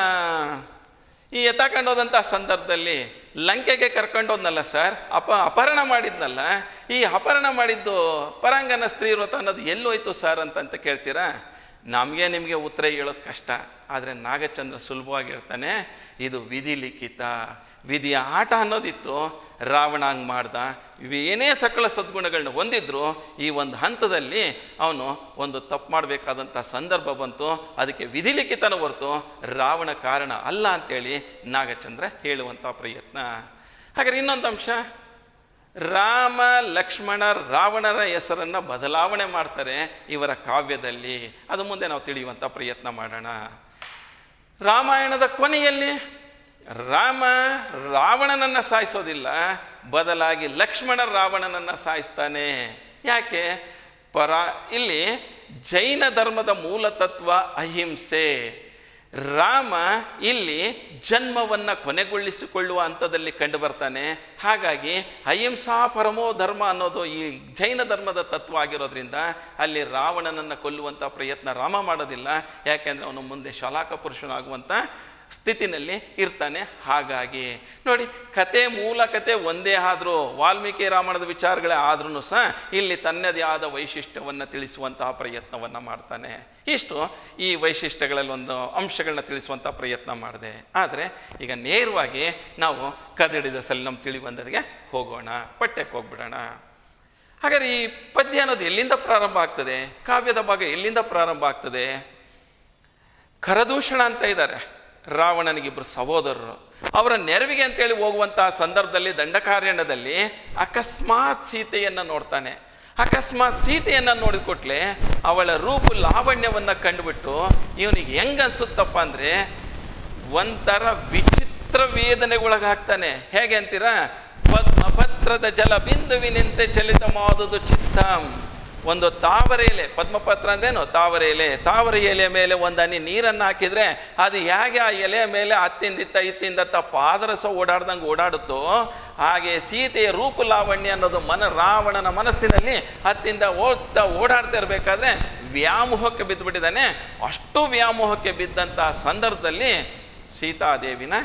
ಈ ಎತ್ತಾಕೊಂಡೋದಂಥ ಸಂದರ್ಭದಲ್ಲಿ ಲಂಕೆಗೆ ಕರ್ಕೊಂಡೋದ್ನಲ್ಲ ಸರ್ ಅಪ ಅಪಹರಣ ಮಾಡಿದ್ನಲ್ಲ ಈ ಅಪಹರಣ ಮಾಡಿದ್ದು ಪರಾಂಗನ ಸ್ತ್ರೀ ವ್ರತ ಅನ್ನೋದು ಎಲ್ಲೋಯ್ತು ಸರ್ ಅಂತಂತ ಕೇಳ್ತೀರಾ ನಮಗೆ ನಿಮಗೆ ಉತ್ತರ ಹೇಳೋದು ಕಷ್ಟ ಆದರೆ ನಾಗಚಂದ್ರ ಸುಲಭವಾಗಿ ಹೇಳ್ತಾನೆ ಇದು ವಿಧಿ ಲಿಖಿತ ವಿಧಿಯ ಆಟ ಅನ್ನೋದಿತ್ತು ರಾವಣ ಹಂಗೆ ಮಾಡ್ದ ಏನೇ ಸಕಲ ಸದ್ಗುಣಗಳನ್ನ ಹೊಂದಿದ್ರು ಈ ಒಂದು ಹಂತದಲ್ಲಿ ಅವನು ಒಂದು ತಪ್ಪು ಮಾಡಬೇಕಾದಂಥ ಸಂದರ್ಭ ಬಂತು ಅದಕ್ಕೆ ವಿಧಿ ಲಿಖಿತನ ಹೊರತು ರಾವಣ ಕಾರಣ ಅಲ್ಲ ಅಂತೇಳಿ ನಾಗಚಂದ್ರ ಹೇಳುವಂಥ ಪ್ರಯತ್ನ ಹಾಗಾದ್ರೆ ಇನ್ನೊಂದು ಅಂಶ ರಾಮ ಲಕ್ಷ್ಮಣ ರಾವಣರ ಹೆಸರನ್ನು ಬದಲಾವಣೆ ಮಾಡ್ತಾರೆ ಇವರ ಕಾವ್ಯದಲ್ಲಿ ಅದು ಮುಂದೆ ನಾವು ತಿಳಿಯುವಂಥ ಪ್ರಯತ್ನ ಮಾಡೋಣ ರಾಮಾಯಣದ ಕೊನೆಯಲ್ಲಿ ರಾಮ ರಾವಣನನ್ನು ಸಾಯಿಸೋದಿಲ್ಲ ಬದಲಾಗಿ ಲಕ್ಷ್ಮಣ ರಾವಣನನ್ನು ಸಾಯಿಸ್ತಾನೆ ಯಾಕೆ ಪರ ಇಲ್ಲಿ ಜೈನ ಧರ್ಮದ ಮೂಲ ತತ್ವ ಅಹಿಂಸೆ ರಾಮ ಇಲ್ಲಿ ಜನ್ಮವನ್ನು ಕೊನೆಗೊಳಿಸಿಕೊಳ್ಳುವ ಹಂತದಲ್ಲಿ ಕಂಡು ಬರ್ತಾನೆ ಹಾಗಾಗಿ ಅಹಿಂಸಾ ಪರಮೋ ಧರ್ಮ ಅನ್ನೋದು ಈ ಜೈನ ಧರ್ಮದ ತತ್ವ ಆಗಿರೋದ್ರಿಂದ ಅಲ್ಲಿ ರಾವಣನನ್ನು ಕೊಲ್ಲುವಂಥ ಪ್ರಯತ್ನ ರಾಮ ಮಾಡೋದಿಲ್ಲ ಯಾಕೆಂದರೆ ಅವನು ಮುಂದೆ ಶಲಾಕ ಪುರುಷನಾಗುವಂಥ ಸ್ಥಿತಿನಲ್ಲಿ ಇರ್ತಾನೆ ಹಾಗಾಗಿ ನೋಡಿ ಕತೆ ಮೂಲ ಕತೆ ಒಂದೇ ಆದರೂ ವಾಲ್ಮೀಕಿ ರಾಮಾಯಣದ ವಿಚಾರಗಳೇ ಆದ್ರೂ ಸಹ ಇಲ್ಲಿ ತನ್ನದೇ ಆದ ವೈಶಿಷ್ಟ್ಯವನ್ನು ತಿಳಿಸುವಂತಹ ಪ್ರಯತ್ನವನ್ನು ಮಾಡ್ತಾನೆ ಇಷ್ಟು ಈ ವೈಶಿಷ್ಟ್ಯಗಳಲ್ಲಿ ಒಂದು ಅಂಶಗಳನ್ನ ತಿಳಿಸುವಂಥ ಪ್ರಯತ್ನ ಮಾಡಿದೆ ಆದರೆ ಈಗ ನೇರವಾಗಿ ನಾವು ಕದಡಿದ ಸಲ ನಮ್ಮ ತಿಳಿ ಬಂದದಿಗೆ ಹೋಗೋಣ ಪಠ್ಯಕ್ಕೆ ಹೋಗ್ಬಿಡೋಣ ಹಾಗಾದ್ರೆ ಈ ಪದ್ಯ ಅನ್ನೋದು ಎಲ್ಲಿಂದ ಪ್ರಾರಂಭ ಆಗ್ತದೆ ಕಾವ್ಯದ ಭಾಗ ಎಲ್ಲಿಂದ ಪ್ರಾರಂಭ ಆಗ್ತದೆ ಕರದೂಷಣ ಅಂತ ಇದ್ದಾರೆ ರಾವಣನಿಗಿಬ್ಬರು ಸಹೋದರರು ಅವರ ನೆರವಿಗೆ ಅಂತೇಳಿ ಹೋಗುವಂತಹ ಸಂದರ್ಭದಲ್ಲಿ ದಂಡಕಾರಣ್ಯದಲ್ಲಿ ಅಕಸ್ಮಾತ್ ಸೀತೆಯನ್ನು ನೋಡ್ತಾನೆ ಅಕಸ್ಮಾತ್ ಸೀತೆಯನ್ನು ನೋಡಿದ ಕೂಡಲೇ ಅವಳ ರೂಪು ಲಾವಣ್ಯವನ್ನು ಕಂಡುಬಿಟ್ಟು ಇವನಿಗೆ ಹೆಂಗ ಅನ್ಸುತ್ತಪ್ಪ ಅಂದರೆ ಒಂಥರ ವಿಚಿತ್ರ ವೇದನೆಗೊಳಗಾಗ್ತಾನೆ ಹೇಗೆ ಅಂತೀರಾ ಪದ್ಮಪತ್ರದ ಜಲ ಬಿಂದುವಿನಿಂತೆ ಚಲಿತ ಮಾಡುವುದು ಚಿತ್ತಂ ಒಂದು ತಾವರೆ ಎಲೆ ಪದ್ಮಪತ್ರ ಅಂದ್ರೇನು ತಾವರೆ ಎಲೆ ತಾವರೆ ಎಲೆಯ ಮೇಲೆ ಒಂದು ಹನಿ ನೀರನ್ನು ಹಾಕಿದ್ರೆ ಅದು ಹೇಗೆ ಆ ಎಲೆಯ ಮೇಲೆ ಹತ್ತಿಂದಿತ್ತ ಇತ್ತಿಂದತ್ತ ಪಾದರಸ ಓಡಾಡ್ದಂಗೆ ಓಡಾಡುತ್ತೋ ಹಾಗೆ ಸೀತೆಯ ರೂಪ ಲಾವಣ್ಯ ಅನ್ನೋದು ಮನ ರಾವಣನ ಮನಸ್ಸಿನಲ್ಲಿ ಹತ್ತಿಂದ ಓಡ್ತಾ ಓಡಾಡ್ತಾ ಇರಬೇಕಾದ್ರೆ ವ್ಯಾಮೋಹಕ್ಕೆ ಬಿದ್ದುಬಿಟ್ಟಿದ್ದಾನೆ ಅಷ್ಟು ವ್ಯಾಮೋಹಕ್ಕೆ ಬಿದ್ದಂತಹ ಸಂದರ್ಭದಲ್ಲಿ ಸೀತಾದೇವಿನ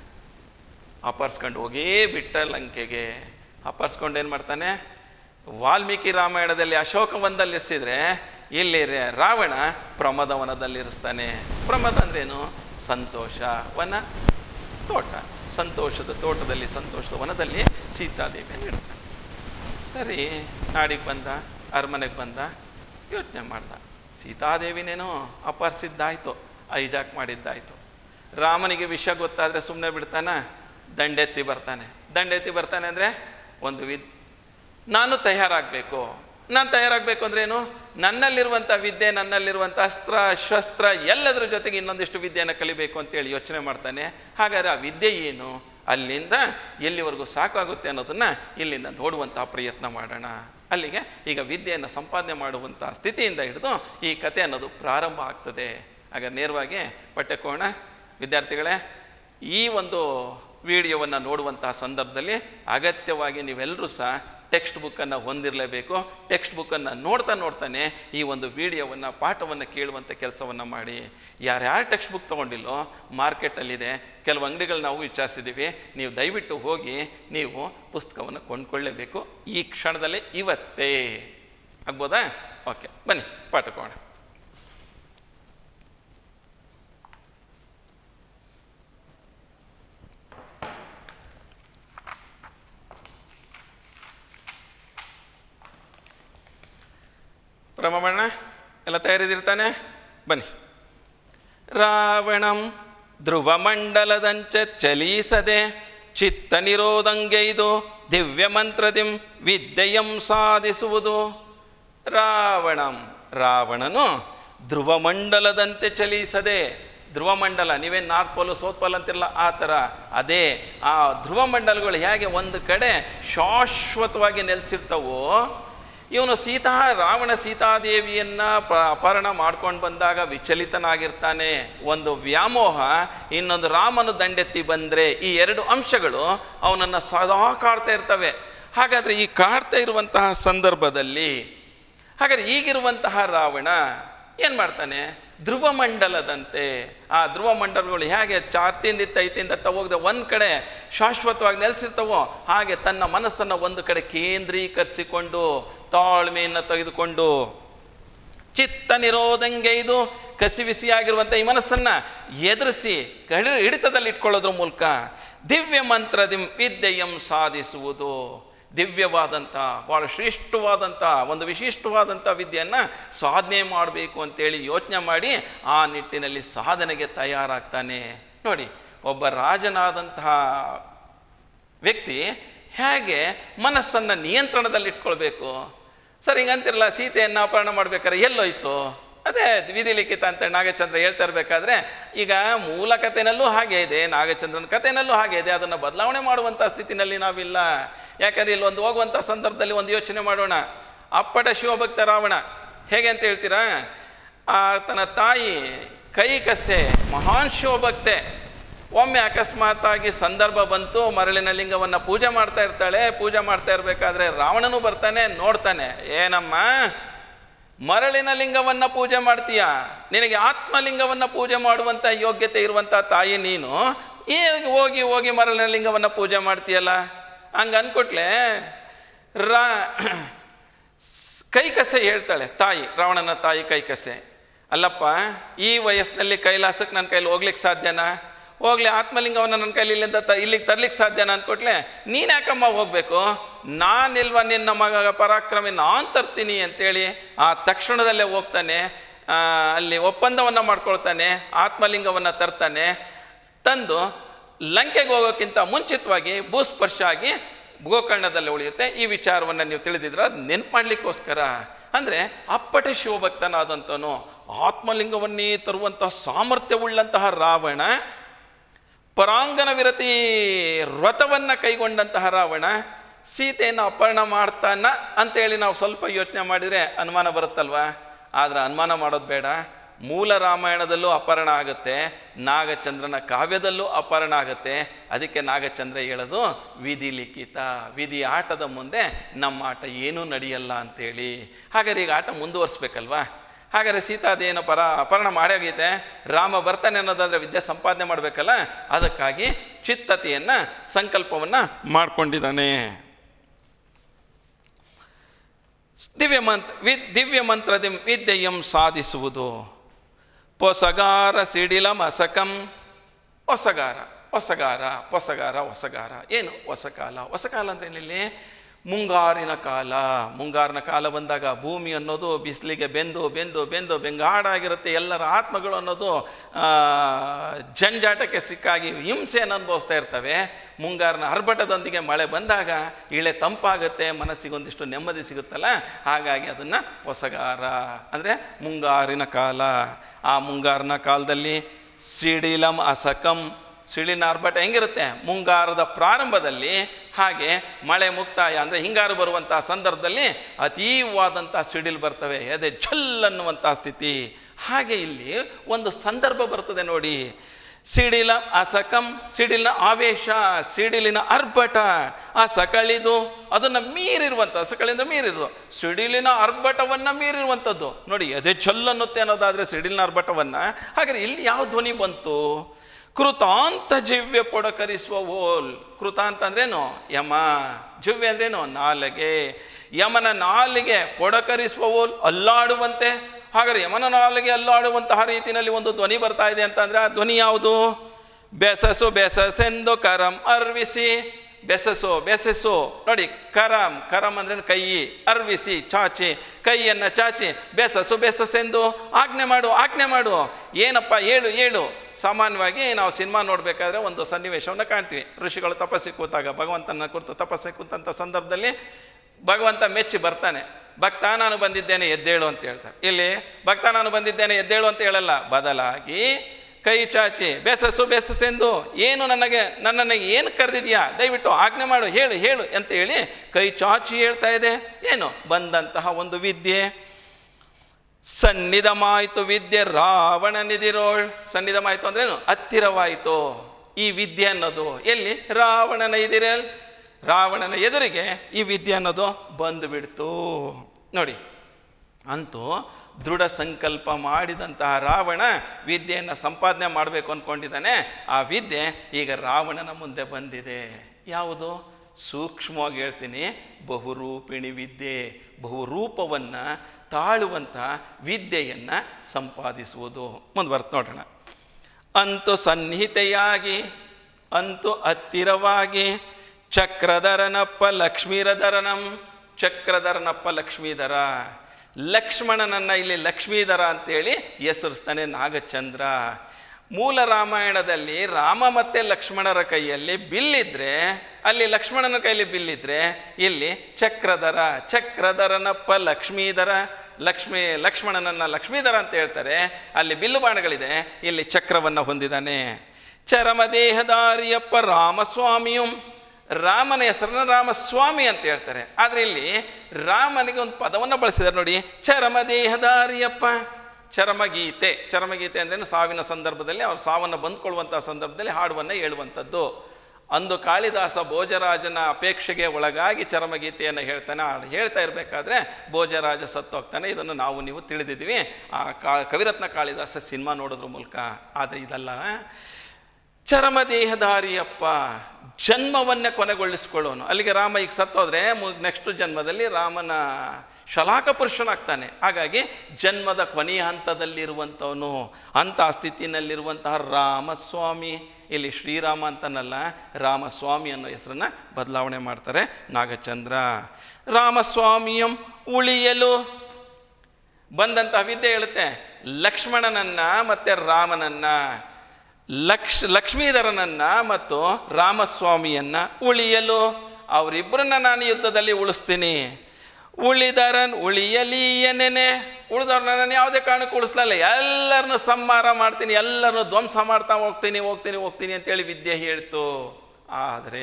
ಅಪರ್ಸ್ಕೊಂಡು ಹೋಗೇ ಬಿಟ್ಟ ಲಂಕೆಗೆ ಅಪರ್ಸ್ಕೊಂಡು ಏನು ಮಾಡ್ತಾನೆ ವಾಲ್ಮೀಕಿ ರಾಮಾಯಣದಲ್ಲಿ ಅಶೋಕವನದಲ್ಲಿ ಇರಿಸಿದ್ರೆ ಇಲ್ಲಿ ರೇ- ರಾವಣ ಪ್ರಮದವನದಲ್ಲಿ ಇರಿಸ್ತಾನೆ ಪ್ರಮದ ಅಂದ್ರೇನು ಸಂತೋಷ ವನ ತೋಟ ಸಂತೋಷದ ತೋಟದಲ್ಲಿ ಸಂತೋಷದ ವನದಲ್ಲಿ ಸೀತಾದೇವಿಯನ್ನು ಇಡ್ತಾನೆ ಸರಿ ನಾಡಿಗೆ ಬಂದ ಅರಮನೆಗೆ ಬಂದ ಯೋಚನೆ ಮಾಡ್ದ ಸೀತಾದೇವಿನೇನೋ ಅಪಹರಿಸಿದ್ದಾಯ್ತು ಐಜಾಕ್ ಮಾಡಿದ್ದಾಯ್ತು ರಾಮನಿಗೆ ವಿಷಯ ಗೊತ್ತಾದರೆ ಸುಮ್ಮನೆ ಬಿಡ್ತಾನ ದಂಡೆತ್ತಿ ಬರ್ತಾನೆ ದಂಡೆತ್ತಿ ಬರ್ತಾನೆ ಅಂದರೆ ಒಂದು ವಿದ್ ನಾನು ತಯಾರಾಗಬೇಕು ನಾನು ತಯಾರಾಗಬೇಕು ಅಂದ್ರೇನು ನನ್ನಲ್ಲಿರುವಂಥ ವಿದ್ಯೆ ನನ್ನಲ್ಲಿರುವಂಥ ಅಸ್ತ್ರ ಶಸ್ತ್ರ ಎಲ್ಲದರ ಜೊತೆಗೆ ಇನ್ನೊಂದಿಷ್ಟು ವಿದ್ಯೆಯನ್ನು ಕಲಿಬೇಕು ಅಂತೇಳಿ ಯೋಚನೆ ಮಾಡ್ತಾನೆ ಹಾಗಾದ್ರೆ ಆ ವಿದ್ಯೆ ಏನು ಅಲ್ಲಿಂದ ಎಲ್ಲಿವರೆಗೂ ಸಾಕಾಗುತ್ತೆ ಅನ್ನೋದನ್ನು ಇಲ್ಲಿಂದ ನೋಡುವಂತಹ ಪ್ರಯತ್ನ ಮಾಡೋಣ ಅಲ್ಲಿಗೆ ಈಗ ವಿದ್ಯೆಯನ್ನು ಸಂಪಾದನೆ ಮಾಡುವಂಥ ಸ್ಥಿತಿಯಿಂದ ಹಿಡಿದು ಈ ಕತೆ ಅನ್ನೋದು ಪ್ರಾರಂಭ ಆಗ್ತದೆ ಆಗ ನೇರವಾಗಿ ಪಠ್ಯಕ್ಕೋಣ ವಿದ್ಯಾರ್ಥಿಗಳೇ ಈ ಒಂದು ವಿಡಿಯೋವನ್ನು ನೋಡುವಂತಹ ಸಂದರ್ಭದಲ್ಲಿ ಅಗತ್ಯವಾಗಿ ನೀವೆಲ್ಲರೂ ಸಹ ಟೆಕ್ಸ್ಟ್ ಬುಕ್ಕನ್ನು ಹೊಂದಿರಲೇಬೇಕು ಟೆಕ್ಸ್ಟ್ ಬುಕ್ಕನ್ನು ನೋಡ್ತಾ ನೋಡ್ತಾನೆ ಈ ಒಂದು ವಿಡಿಯೋವನ್ನು ಪಾಠವನ್ನು ಕೇಳುವಂಥ ಕೆಲಸವನ್ನು ಮಾಡಿ ಯಾರ್ಯಾರು ಟೆಕ್ಸ್ಟ್ ಬುಕ್ ತೊಗೊಂಡಿಲ್ಲೋ ಮಾರ್ಕೆಟಲ್ಲಿದೆ ಕೆಲವು ಅಂಗಡಿಗಳು ನಾವು ವಿಚಾರಿಸಿದ್ದೀವಿ ನೀವು ದಯವಿಟ್ಟು ಹೋಗಿ ನೀವು ಪುಸ್ತಕವನ್ನು ಕೊಂಡ್ಕೊಳ್ಳೇಬೇಕು ಈ ಕ್ಷಣದಲ್ಲಿ ಇವತ್ತೇ ಆಗ್ಬೋದಾ ಓಕೆ ಬನ್ನಿ ಪಾಠಕ್ಕೆ ಹೋಗೋಣ ಪ್ರಮಣ ಎಲ್ಲ ತಯಾರಿದಿರ್ತಾನೆ ಬನ್ನಿ ರಾವಣಂ ಧ್ರುವಮಂಡಲದಂಚೆ ಚಲಿಸದೆ ಚಿತ್ತ ನಿರೋಧಂಗೈದು ದಿವ್ಯ ಮಂತ್ರದಿಂ ವಿದ್ಯೆಯಂ ಸಾಧಿಸುವುದು ರಾವಣಂ ರಾವಣನು ಧ್ರುವಮಂಡಲದಂತೆ ಚಲಿಸದೆ ಧ್ರುವಮಂಡಲ ನೀವೇನು ನಾರ್ತ್ ಪೋಲು ಸೌತ್ ಪೋಲ್ ಅಂತಿರಲ್ಲ ಆ ಥರ ಅದೇ ಆ ಧ್ರುವಮಂಡಲಗಳು ಹೇಗೆ ಒಂದು ಕಡೆ ಶಾಶ್ವತವಾಗಿ ನೆಲೆಸಿರ್ತವೋ ಇವನು ಸೀತಾ ರಾವಣ ಸೀತಾದೇವಿಯನ್ನ ಪ ಅಪಹರಣ ಮಾಡ್ಕೊಂಡು ಬಂದಾಗ ವಿಚಲಿತನಾಗಿರ್ತಾನೆ ಒಂದು ವ್ಯಾಮೋಹ ಇನ್ನೊಂದು ರಾಮನು ದಂಡೆತ್ತಿ ಬಂದರೆ ಈ ಎರಡು ಅಂಶಗಳು ಅವನನ್ನು ಸದಾ ಕಾಡ್ತಾ ಇರ್ತವೆ ಹಾಗಾದರೆ ಈ ಕಾಡ್ತಾ ಇರುವಂತಹ ಸಂದರ್ಭದಲ್ಲಿ ಹಾಗಾದ್ರೆ ಈಗಿರುವಂತಹ ರಾವಣ ಏನು ಮಾಡ್ತಾನೆ ಧ್ರುವಮಂಡಲದಂತೆ ಆ ಧ್ರುವಮಂಡಲಗಳು ಹೇಗೆ ಚಾತಿಂದಿತ್ತ ಐತಿಂದತ್ತ ಹೋಗದೆ ಒಂದು ಕಡೆ ಶಾಶ್ವತವಾಗಿ ನೆಲೆಸಿರ್ತವೋ ಹಾಗೆ ತನ್ನ ಮನಸ್ಸನ್ನು ಒಂದು ಕಡೆ ಕೇಂದ್ರೀಕರಿಸಿಕೊಂಡು ತಾಳ್ಮೆಯನ್ನು ತೆಗೆದುಕೊಂಡು ಚಿತ್ತ ನಿರೋಧಂಗೆ ಇದು ಕಸಿವಿಸಿಯಾಗಿರುವಂಥ ಈ ಮನಸ್ಸನ್ನು ಎದುರಿಸಿ ಕಡಿ ಹಿಡಿತದಲ್ಲಿ ಇಟ್ಕೊಳ್ಳೋದ್ರ ಮೂಲಕ ದಿವ್ಯ ಮಂತ್ರದಿಂ ವಿದ್ಯೆಯಂ ಸಾಧಿಸುವುದು ದಿವ್ಯವಾದಂಥ ಭಾಳ ಶ್ರೇಷ್ಠವಾದಂಥ ಒಂದು ವಿಶಿಷ್ಟವಾದಂಥ ವಿದ್ಯೆಯನ್ನು ಸಾಧನೆ ಮಾಡಬೇಕು ಅಂತೇಳಿ ಯೋಚನೆ ಮಾಡಿ ಆ ನಿಟ್ಟಿನಲ್ಲಿ ಸಾಧನೆಗೆ ತಯಾರಾಗ್ತಾನೆ ನೋಡಿ ಒಬ್ಬ ರಾಜನಾದಂತಹ ವ್ಯಕ್ತಿ ಹೇಗೆ ಮನಸ್ಸನ್ನು ನಿಯಂತ್ರಣದಲ್ಲಿ ಇಟ್ಕೊಳ್ಬೇಕು ಸರ್ ಹಿಂಗಂತಿರಲ್ಲ ಸೀತೆಯನ್ನು ಅಪಹರಣ ಮಾಡ್ಬೇಕಾದ್ರೆ ಎಲ್ಲೋಯ್ತು ಅದೇ ವಿಧಿ ಲಿಖಿತ ಅಂತ ನಾಗಚಂದ್ರ ಹೇಳ್ತಾ ಇರಬೇಕಾದ್ರೆ ಈಗ ಮೂಲ ಕಥೆನಲ್ಲೂ ಹಾಗೆ ಇದೆ ನಾಗಚಂದ್ರನ ಕಥೆನಲ್ಲೂ ಹಾಗೆ ಇದೆ ಅದನ್ನು ಬದಲಾವಣೆ ಮಾಡುವಂಥ ಸ್ಥಿತಿನಲ್ಲಿ ನಾವಿಲ್ಲ ಯಾಕಂದರೆ ಇಲ್ಲಿ ಒಂದು ಹೋಗುವಂಥ ಸಂದರ್ಭದಲ್ಲಿ ಒಂದು ಯೋಚನೆ ಮಾಡೋಣ ಅಪ್ಪಟ ಶಿವಭಕ್ತ ರಾವಣ ಹೇಗೆ ಅಂತ ಹೇಳ್ತೀರಾ ಆ ತನ್ನ ತಾಯಿ ಕೈಕಸೆ ಮಹಾನ್ ಶಿವಭಕ್ತೆ ಒಮ್ಮೆ ಅಕಸ್ಮಾತ್ತಾಗಿ ಸಂದರ್ಭ ಬಂತು ಮರಳಿನ ಲಿಂಗವನ್ನು ಪೂಜೆ ಮಾಡ್ತಾ ಇರ್ತಾಳೆ ಪೂಜೆ ಮಾಡ್ತಾ ಇರಬೇಕಾದ್ರೆ ರಾವಣನು ಬರ್ತಾನೆ ನೋಡ್ತಾನೆ ಏನಮ್ಮ ಮರಳಿನ ಲಿಂಗವನ್ನು ಪೂಜೆ ಮಾಡ್ತೀಯ ನಿನಗೆ ಆತ್ಮಲಿಂಗವನ್ನು ಪೂಜೆ ಮಾಡುವಂಥ ಯೋಗ್ಯತೆ ಇರುವಂಥ ತಾಯಿ ನೀನು ಈಗ ಹೋಗಿ ಹೋಗಿ ಮರಳಿನ ಲಿಂಗವನ್ನು ಪೂಜೆ ಮಾಡ್ತೀಯಲ್ಲ ಹಂಗೆ ಅನ್ಕೊಟ್ಲೆ ರಾ ಕೈಕಸೆ ಹೇಳ್ತಾಳೆ ತಾಯಿ ರಾವಣನ ತಾಯಿ ಕೈಕಸೆ ಅಲ್ಲಪ್ಪ ಈ ವಯಸ್ಸಿನಲ್ಲಿ ಕೈಲಾಸಕ್ಕೆ ನನ್ನ ಕೈಲಿ ಹೋಗ್ಲಿಕ್ಕೆ ಸಾಧ್ಯನಾ ಹೋಗ್ಲಿ ಆತ್ಮಲಿಂಗವನ್ನು ನನ್ನ ಕೈಲಿ ಇಲ್ಲಿಂದ ತ ಇಲ್ಲಿಗೆ ತರ್ಲಿಕ್ಕೆ ಸಾಧ್ಯನಾ ಅಂದ್ಕೊಟ್ಲೆ ನೀನು ಯಾಕಮ್ಮ ಹೋಗ್ಬೇಕು ನಾನಿಲ್ವ ನಿನ್ನ ಮಗ ಪರಾಕ್ರಮಿ ನಾನು ತರ್ತೀನಿ ಅಂತೇಳಿ ಆ ತಕ್ಷಣದಲ್ಲೇ ಹೋಗ್ತಾನೆ ಆ, ಅಲ್ಲಿ ಒಪ್ಪಂದವನ್ನು ಮಾಡ್ಕೊಳ್ತಾನೆ ಆತ್ಮಲಿಂಗವನ್ನು ತರ್ತಾನೆ ತಂದು ಲಂಕೆಗೆ ಹೋಗೋಕ್ಕಿಂತ ಮುಂಚಿತವಾಗಿ ಭೂಸ್ಪರ್ಶ ಆಗಿ ಗೋಕರ್ಣದಲ್ಲಿ ಉಳಿಯುತ್ತೆ ಈ ವಿಚಾರವನ್ನು ನೀವು ತಿಳಿದಿದ್ರೆ ಅದು ನೆನ್ಪು ಮಾಡಲಿಕ್ಕೋಸ್ಕರ ಅಂದರೆ ಅಪ್ಪಟೆ ಶಿವಭಕ್ತನಾದಂಥವನು ಆತ್ಮಲಿಂಗವನ್ನೇ ತರುವಂತಹ ಸಾಮರ್ಥ್ಯವುಳ್ಳಂತಹ ರಾವಣ ಪರಾಂಗನ ವಿರತಿ ವ್ರತವನ್ನು ಕೈಗೊಂಡಂತಹ ರಾವಣ ಸೀತೆಯನ್ನು ಅಪಹರಣ ಮಾಡ್ತಾನ ಅಂತೇಳಿ ನಾವು ಸ್ವಲ್ಪ ಯೋಚನೆ ಮಾಡಿದರೆ ಅನುಮಾನ ಬರುತ್ತಲ್ವಾ ಆದರೆ ಅನುಮಾನ ಮಾಡೋದು ಬೇಡ ಮೂಲ ರಾಮಾಯಣದಲ್ಲೂ ಅಪಹರಣ ಆಗುತ್ತೆ ನಾಗಚಂದ್ರನ ಕಾವ್ಯದಲ್ಲೂ ಅಪಹರಣ ಆಗುತ್ತೆ ಅದಕ್ಕೆ ನಾಗಚಂದ್ರ ಹೇಳೋದು ವಿಧಿ ಲಿಖಿತ ವಿಧಿ ಆಟದ ಮುಂದೆ ನಮ್ಮ ಆಟ ಏನೂ ನಡೆಯಲ್ಲ ಅಂತೇಳಿ ಹಾಗಾದ್ರೆ ಈಗ ಆಟ ಮುಂದುವರಿಸ್ಬೇಕಲ್ವಾ ಹಾಗಾದ್ರೆ ಸೀತಾದೇನು ಪರ ಅಪಹರಣ ಮಾಡಾಗೈತೆ ರಾಮ ಬರ್ತಾನೆ ಅನ್ನೋದಾದ್ರೆ ವಿದ್ಯೆ ಸಂಪಾದನೆ ಮಾಡಬೇಕಲ್ಲ ಅದಕ್ಕಾಗಿ ಚಿತ್ತತೆಯನ್ನು ಸಂಕಲ್ಪವನ್ನು ಮಾಡ್ಕೊಂಡಿದ್ದಾನೆ ದಿವ್ಯ ಮಂತ್ರ ವಿ ದಿವ್ಯ ಮಂತ್ರದ ವಿದ್ಯೆಯಂ ಸಾಧಿಸುವುದು ಪೊಸಗಾರ ಸಿಡಿಲ ಮಸಕಂ ಹೊಸಗಾರ ಹೊಸಗಾರ ಹೊಸಗಾರ ಹೊಸಗಾರ ಏನು ಹೊಸಕಾಲ ಹೊಸಕಾಲ ಅಂದ್ರೆ ಏನಿಲ್ಲಿ ಮುಂಗಾರಿನ ಕಾಲ ಮುಂಗಾರಿನ ಕಾಲ ಬಂದಾಗ ಭೂಮಿ ಅನ್ನೋದು ಬಿಸಿಲಿಗೆ ಬೆಂದು ಬೆಂದು ಬೆಂದು ಬೆಂಗಾಡಾಗಿರುತ್ತೆ ಎಲ್ಲರ ಆತ್ಮಗಳು ಅನ್ನೋದು ಆ, ಜಂಜಾಟಕ್ಕೆ ಸಿಕ್ಕಾಗಿ ಹಿಂಸೆಯನ್ನು ಅನುಭವಿಸ್ತಾ ಇರ್ತವೆ ಮುಂಗಾರಿನ ಆರ್ಭಟದೊಂದಿಗೆ ಮಳೆ ಬಂದಾಗ ಇಳೆ ತಂಪಾಗುತ್ತೆ ಮನಸ್ಸಿಗೊಂದಿಷ್ಟು ನೆಮ್ಮದಿ ಸಿಗುತ್ತಲ್ಲ ಹಾಗಾಗಿ ಅದನ್ನು ಹೊಸಗಾರ ಅಂದರೆ ಮುಂಗಾರಿನ ಕಾಲ ಆ ಮುಂಗಾರಿನ ಕಾಲದಲ್ಲಿ ಸಿಡಿಲಂ ಅಸಕಂ ಸಿಡಿಲಿನ ಆರ್ಭಟ ಹೆಂಗಿರುತ್ತೆ ಮುಂಗಾರದ ಪ್ರಾರಂಭದಲ್ಲಿ ಹಾಗೆ ಮಳೆ ಮುಕ್ತಾಯ ಅಂದರೆ ಹಿಂಗಾರು ಬರುವಂತಹ ಸಂದರ್ಭದಲ್ಲಿ ಅತೀವಾದಂಥ ಸಿಡಿಲು ಬರ್ತವೆ ಅದೇ ಛಲ್ ಅನ್ನುವಂಥ ಸ್ಥಿತಿ ಹಾಗೆ ಇಲ್ಲಿ ಒಂದು ಸಂದರ್ಭ ಬರ್ತದೆ ನೋಡಿ ಸಿಡಿಲ ಅಸಕಂ ಸಿಡಿಲಿನ ಆವೇಶ ಸಿಡಿಲಿನ ಅರ್ಭಟ ಆ ಸಕಳಿದು ಅದನ್ನು ಮೀರಿರುವಂಥ ಸಕಳಿಂದ ಮೀರಿರುವ ಸಿಡಿಲಿನ ಅರ್ಭಟವನ್ನು ಮೀರಿರುವಂಥದ್ದು ನೋಡಿ ಎದೆ ಅನ್ನುತ್ತೆ ಅನ್ನೋದಾದರೆ ಸಿಡಿಲಿನ ಅರ್ಭಟವನ್ನು ಹಾಗಾದ್ರೆ ಇಲ್ಲಿ ಯಾವ ಧ್ವನಿ ಬಂತು ಕೃತಾಂತ ಜಿವ್ಯ ಪೊಡಕರಿಸುವ ಓಲ್ ಕೃತಾಂತ ಅಂದ್ರೇನು ಯಮ ಜಿವ್ಯ ಅಂದ್ರೇನು ನಾಲಿಗೆ ಯಮನ ನಾಲಿಗೆ ಪೊಡಕರಿಸುವ ಓಲ್ ಅಲ್ಲಾಡುವಂತೆ ಹಾಗಾದ್ರೆ ಯಮನ ನಾಲಿಗೆ ಅಲ್ಲಾಡುವಂತಹ ರೀತಿಯಲ್ಲಿ ಒಂದು ಧ್ವನಿ ಬರ್ತಾ ಇದೆ ಅಂತಂದ್ರೆ ಆ ಧ್ವನಿ ಯಾವುದು ಬೆಸಸು ಬೆಸಸೆಂದು ಕರಂ ಅರ್ವಿಸಿ ಬೆಸಸು ಬೆಸಸು ನೋಡಿ ಕರಂ ಕರಂ ಅಂದ್ರೆ ಕೈ ಅರ್ವಿಸಿ ಚಾಚಿ ಕೈಯನ್ನು ಚಾಚಿ ಬೆಸಸು ಬೆಸಸೆಂದು ಆಜ್ಞೆ ಮಾಡು ಆಜ್ಞೆ ಮಾಡು ಏನಪ್ಪ ಹೇಳು ಹೇಳು ಸಾಮಾನ್ಯವಾಗಿ ನಾವು ಸಿನಿಮಾ ನೋಡಬೇಕಾದ್ರೆ ಒಂದು ಸನ್ನಿವೇಶವನ್ನು ಕಾಣ್ತೀವಿ ಋಷಿಗಳು ತಪಸ್ಸಿಗೆ ಕೂತಾಗ ಭಗವಂತನ ಕುರಿತು ತಪಸ್ಸಿಗೆ ಕೂತಂಥ ಸಂದರ್ಭದಲ್ಲಿ ಭಗವಂತ ಮೆಚ್ಚಿ ಬರ್ತಾನೆ ಭಕ್ತ ನಾನು ಬಂದಿದ್ದೇನೆ ಎದ್ದೇಳು ಅಂತ ಹೇಳ್ತಾರೆ ಇಲ್ಲಿ ಭಕ್ತ ನಾನು ಬಂದಿದ್ದೇನೆ ಎದ್ದೇಳು ಅಂತ ಹೇಳಲ್ಲ ಬದಲಾಗಿ ಕೈ ಚಾಚಿ ಬೆಸಸು ಬೆಸಸೆಂದು ಏನು ನನಗೆ ನನ್ನನ್ನು ಏನು ಕರೆದಿದ್ಯಾ ದಯವಿಟ್ಟು ಆಜ್ಞೆ ಮಾಡು ಹೇಳು ಹೇಳು ಅಂತ ಹೇಳಿ ಕೈ ಚಾಚಿ ಹೇಳ್ತಾ ಇದೆ ಏನು ಬಂದಂತಹ ಒಂದು ವಿದ್ಯೆ ಸನ್ನಿಧಮಾಯಿತು ವಿದ್ಯೆ ರಾವಣನಿದಿರೋಳ್ ಸನ್ನಿಧಮಾಯಿತು ಅಂದ್ರೇನು ಹತ್ತಿರವಾಯಿತು ಈ ವಿದ್ಯೆ ಅನ್ನೋದು ಎಲ್ಲಿ ರಾವಣನ ಇದಿರಲ್ ರಾವಣನ ಎದುರಿಗೆ ಈ ವಿದ್ಯೆ ಅನ್ನೋದು ಬಂದು ಬಿಡ್ತು ನೋಡಿ ಅಂತೂ ದೃಢ ಸಂಕಲ್ಪ ಮಾಡಿದಂತಹ ರಾವಣ ವಿದ್ಯೆಯನ್ನು ಸಂಪಾದನೆ ಮಾಡಬೇಕು ಅಂದ್ಕೊಂಡಿದ್ದಾನೆ ಆ ವಿದ್ಯೆ ಈಗ ರಾವಣನ ಮುಂದೆ ಬಂದಿದೆ ಯಾವುದು ಸೂಕ್ಷ್ಮವಾಗಿ ಹೇಳ್ತೀನಿ ಬಹುರೂಪಿಣಿ ವಿದ್ಯೆ ಬಹುರೂಪವನ್ನು ತಾಳುವಂಥ ವಿದ್ಯೆಯನ್ನು ಸಂಪಾದಿಸುವುದು ಮುಂದುವರ್ತು ನೋಡೋಣ ಅಂತು ಸನ್ನಿಹಿತೆಯಾಗಿ ಅಂತು ಹತ್ತಿರವಾಗಿ ಚಕ್ರಧರನಪ್ಪ ಲಕ್ಷ್ಮೀರಧರನಂ ಚಕ್ರಧರನಪ್ಪ ಲಕ್ಷ್ಮೀಧರ ಲಕ್ಷ್ಮಣನನ್ನು ಇಲ್ಲಿ ಲಕ್ಷ್ಮೀಧರ ಅಂತೇಳಿ ಹೆಸರಿಸ್ತಾನೆ ನಾಗಚಂದ್ರ ಮೂಲ ರಾಮಾಯಣದಲ್ಲಿ ರಾಮ ಮತ್ತು ಲಕ್ಷ್ಮಣರ ಕೈಯಲ್ಲಿ ಬಿಲ್ಲಿದ್ರೆ ಅಲ್ಲಿ ಲಕ್ಷ್ಮಣನ ಕೈಯಲ್ಲಿ ಬಿಲ್ಲಿದ್ರೆ ಇಲ್ಲಿ ಚಕ್ರಧರ ಚಕ್ರಧರನಪ್ಪ ಲಕ್ಷ್ಮೀಧರ ಲಕ್ಷ್ಮೀ ಲಕ್ಷ್ಮಣನನ್ನ ಲಕ್ಷ್ಮೀಧರ ಅಂತ ಹೇಳ್ತಾರೆ ಅಲ್ಲಿ ಬಿಲ್ಲು ಬಾಣಗಳಿದೆ ಇಲ್ಲಿ ಚಕ್ರವನ್ನು ಹೊಂದಿದ್ದಾನೆ ಚರಮದೇಹದಾರಿಯಪ್ಪ ರಾಮಸ್ವಾಮಿಯು ರಾಮನ ಹೆಸರನ್ನ ರಾಮಸ್ವಾಮಿ ಅಂತ ಹೇಳ್ತಾರೆ ಆದರೆ ಇಲ್ಲಿ ರಾಮನಿಗೆ ಒಂದು ಪದವನ್ನು ಬಳಸಿದ್ದಾರೆ ನೋಡಿ ಚರಮದೇಹದಾರಿಯಪ್ಪ ಚರಮಗೀತೆ ಚರಮಗೀತೆ ಅಂದ್ರೇನು ಸಾವಿನ ಸಂದರ್ಭದಲ್ಲಿ ಅವ್ರ ಸಾವನ್ನು ಬಂದ್ಕೊಳ್ಳುವಂಥ ಸಂದರ್ಭದಲ್ಲಿ ಹಾಡುವನ್ನು ಹೇಳುವಂಥದ್ದು ಅಂದು ಕಾಳಿದಾಸ ಭೋಜರಾಜನ ಅಪೇಕ್ಷೆಗೆ ಒಳಗಾಗಿ ಚರಮಗೀತೆಯನ್ನು ಹೇಳ್ತಾನೆ ಆ ಹೇಳ್ತಾ ಇರಬೇಕಾದ್ರೆ ಭೋಜರಾಜ ಸತ್ತೋಗ್ತಾನೆ ಇದನ್ನು ನಾವು ನೀವು ತಿಳಿದಿದ್ದೀವಿ ಆ ಕಾ ಕವಿರತ್ನ ಕಾಳಿದಾಸ ಸಿನಿಮಾ ನೋಡೋದ್ರ ಮೂಲಕ ಆದರೆ ಇದಲ್ಲ ಚರಮದೇಹಧಾರಿಯಪ್ಪ ಜನ್ಮವನ್ನೇ ಕೊನೆಗೊಳಿಸ್ಕೊಳ್ಳೋನು ಅಲ್ಲಿಗೆ ರಾಮ ಈಗ ಸತ್ತೋದ್ರೆ ನೆಕ್ಸ್ಟ್ ಜನ್ಮದಲ್ಲಿ ರಾಮನ ಶಲಾಕ ಪುರುಷನಾಗ್ತಾನೆ ಹಾಗಾಗಿ ಜನ್ಮದ ಕೊನೆಯ ಹಂತದಲ್ಲಿರುವಂಥವನು ಅಂಥ ಸ್ಥಿತಿನಲ್ಲಿರುವಂತಹ ರಾಮಸ್ವಾಮಿ ಇಲ್ಲಿ ಶ್ರೀರಾಮ ಅಂತನಲ್ಲ ರಾಮಸ್ವಾಮಿ ಅನ್ನೋ ಹೆಸರನ್ನ ಬದಲಾವಣೆ ಮಾಡ್ತಾರೆ ನಾಗಚಂದ್ರ ರಾಮಸ್ವಾಮಿಯಂ ಉಳಿಯಲು ಬಂದಂಥ ವಿದ್ಯೆ ಹೇಳುತ್ತೆ ಲಕ್ಷ್ಮಣನನ್ನ ಮತ್ತು ರಾಮನನ್ನ ಲಕ್ಷ ಲಕ್ಷ್ಮೀಧರನನ್ನ ಮತ್ತು ರಾಮಸ್ವಾಮಿಯನ್ನ ಉಳಿಯಲು ಅವರಿಬ್ಬರನ್ನ ನಾನು ಯುದ್ಧದಲ್ಲಿ ಉಳಿಸ್ತೀನಿ ಉಳಿದರನ್ ಉಳಿಯಲೀಯನೇನೆ ಉಳಿದವ್ರನ್ನ ನಾನು ಯಾವುದೇ ಕಾರಣಕ್ಕೂ ಉಳಿಸ್ಲಲ್ಲ ಎಲ್ಲರನ್ನು ಸಂಹಾರ ಮಾಡ್ತೀನಿ ಎಲ್ಲರನ್ನು ಧ್ವಂಸ ಮಾಡ್ತಾ ಹೋಗ್ತೀನಿ ಹೋಗ್ತೀನಿ ಹೋಗ್ತೀನಿ ಅಂತೇಳಿ ವಿದ್ಯೆ ಹೇಳ್ತು ಆದರೆ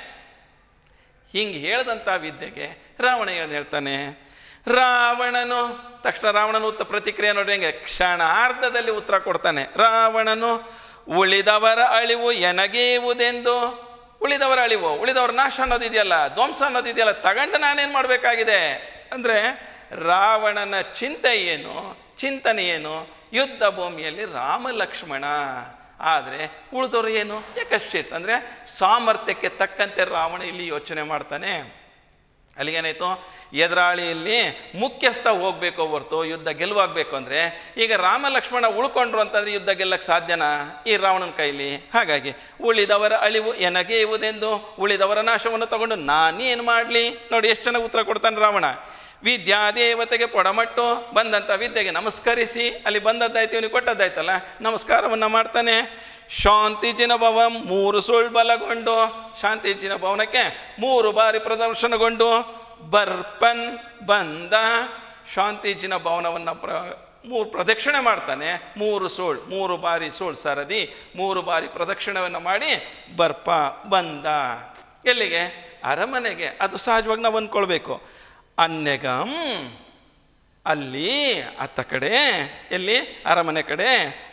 ಹಿಂಗೆ ಹೇಳ್ದಂಥ ವಿದ್ಯೆಗೆ ರಾವಣ ಏನು ಹೇಳ್ತಾನೆ ರಾವಣನು ತಕ್ಷಣ ರಾವಣನು ಉತ್ತ ಪ್ರತಿಕ್ರಿಯೆ ನೋಡಿ ಹೆಂಗೆ ಕ್ಷಣಾರ್ಧದಲ್ಲಿ ಉತ್ತರ ಕೊಡ್ತಾನೆ ರಾವಣನು ಉಳಿದವರ ಅಳಿವು ಎನಗೇವುದೆಂದು ಉಳಿದವರ ಅಳಿವು ಉಳಿದವರ ನಾಶ ಅನ್ನೋದಿದೆಯಲ್ಲ ಧ್ವಂಸ ಅನ್ನೋದಿದೆಯಲ್ಲ ತಗೊಂಡು ನಾನೇನು ಮಾಡಬೇಕಾಗಿದೆ ಅಂದರೆ ರಾವಣನ ಚಿಂತೆ ಏನು ಚಿಂತನೆ ಏನು ಯುದ್ಧ ಭೂಮಿಯಲ್ಲಿ ರಾಮ ಲಕ್ಷ್ಮಣ ಆದರೆ ಉಳಿದವರು ಏನು ಯಕಶ್ಚಿತ್ ಅಂದರೆ ಸಾಮರ್ಥ್ಯಕ್ಕೆ ತಕ್ಕಂತೆ ರಾವಣ ಇಲ್ಲಿ ಯೋಚನೆ ಮಾಡ್ತಾನೆ ಅಲ್ಲಿಗೇನಾಯಿತು ಎದುರಾಳಿಯಲ್ಲಿ ಮುಖ್ಯಸ್ಥ ಹೋಗ್ಬೇಕು ಹೊರ್ತು ಯುದ್ಧ ಗೆಲುವಾಗಬೇಕು ಅಂದರೆ ಈಗ ರಾಮ ಲಕ್ಷ್ಮಣ ಉಳ್ಕೊಂಡ್ರು ಅಂತಂದರೆ ಯುದ್ಧ ಗೆಲ್ಲಕ್ಕೆ ಸಾಧ್ಯನಾ ಈ ರಾವಣನ ಕೈಲಿ ಹಾಗಾಗಿ ಉಳಿದವರ ಅಳಿವು ಎನಗೆ ಇವುದೆಂದು ಉಳಿದವರ ನಾಶವನ್ನು ತಗೊಂಡು ನಾನೇನು ಮಾಡಲಿ ನೋಡಿ ಎಷ್ಟು ಚೆನ್ನಾಗಿ ಉತ್ತರ ಕೊಡ್ತಾನೆ ರಾವಣ ವಿದ್ಯಾದೇವತೆಗೆ ಪೊಡಮಟ್ಟು ಬಂದಂಥ ವಿದ್ಯೆಗೆ ನಮಸ್ಕರಿಸಿ ಅಲ್ಲಿ ಬಂದದ್ದಾಯ್ತು ಇವನಿಗೆ ಕೊಟ್ಟದ್ದಾಯ್ತಲ್ಲ ನಮಸ್ಕಾರವನ್ನು ಮಾಡ್ತಾನೆ ಶಾಂತಿ ಜಿನಭವ ಮೂರು ಸುಳ್ ಬಲಗೊಂಡು ಶಾಂತಿ ಜಿನ ಭವನಕ್ಕೆ ಮೂರು ಬಾರಿ ಪ್ರದರ್ಶನಗೊಂಡು ಬರ್ಪನ್ ಬಂದ ಶಾಂತಿ ಜಿನ ಭವನವನ್ನು ಪ್ರ ಮೂರು ಪ್ರದಕ್ಷಿಣೆ ಮಾಡ್ತಾನೆ ಮೂರು ಸೋಳ್ ಮೂರು ಬಾರಿ ಸೋಳ್ ಸರದಿ ಮೂರು ಬಾರಿ ಪ್ರದಕ್ಷಿಣೆಯನ್ನು ಮಾಡಿ ಬರ್ಪ ಬಂದ ಎಲ್ಲಿಗೆ ಅರಮನೆಗೆ ಅದು ಸಹಜವಾಗಿ ನಾವು ಅಂದ್ಕೊಳ್ಬೇಕು ಅನ್ನೆಗಂ ಅಲ್ಲಿ ಅತ್ತ ಕಡೆ ಎಲ್ಲಿ ಅರಮನೆ ಕಡೆ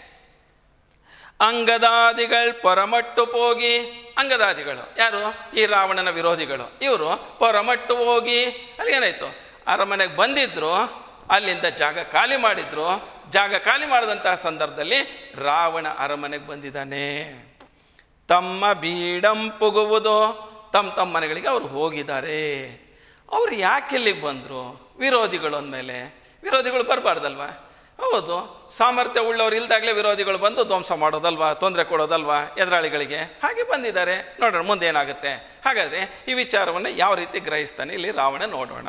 ಅಂಗದಾದಿಗಳು ಪರಮಟ್ಟು ಹೋಗಿ ಅಂಗದಾದಿಗಳು ಯಾರು ಈ ರಾವಣನ ವಿರೋಧಿಗಳು ಇವರು ಪರಮಟ್ಟು ಹೋಗಿ ಅಲ್ಲಿ ಏನಾಯ್ತು ಅರಮನೆಗೆ ಬಂದಿದ್ರು ಅಲ್ಲಿಂದ ಜಾಗ ಖಾಲಿ ಮಾಡಿದ್ರು ಜಾಗ ಖಾಲಿ ಮಾಡಿದಂತಹ ಸಂದರ್ಭದಲ್ಲಿ ರಾವಣ ಅರಮನೆಗೆ ಬಂದಿದ್ದಾನೆ ತಮ್ಮ ಬೀಡಂ ಪುಗುವುದು ತಮ್ಮ ತಮ್ಮ ಮನೆಗಳಿಗೆ ಅವರು ಹೋಗಿದ್ದಾರೆ ಅವ್ರು ಯಾಕೆ ಇಲ್ಲಿಗೆ ಬಂದರು ವಿರೋಧಿಗಳು ಅಂದಮೇಲೆ ವಿರೋಧಿಗಳು ಬರಬಾರ್ದಲ್ವಾ ಹೌದು ಸಾಮರ್ಥ್ಯ ಉಳ್ಳವ್ರು ಇಲ್ದಾಗಲೇ ವಿರೋಧಿಗಳು ಬಂದು ಧ್ವಂಸ ಮಾಡೋದಲ್ವಾ ತೊಂದರೆ ಕೊಡೋದಲ್ವಾ ಎದುರಾಳಿಗಳಿಗೆ ಹಾಗೆ ಬಂದಿದ್ದಾರೆ ನೋಡೋಣ ಮುಂದೆ ಏನಾಗುತ್ತೆ ಹಾಗಾದರೆ ಈ ವಿಚಾರವನ್ನು ಯಾವ ರೀತಿ ಗ್ರಹಿಸ್ತಾನೆ ಇಲ್ಲಿ ರಾವಣ ನೋಡೋಣ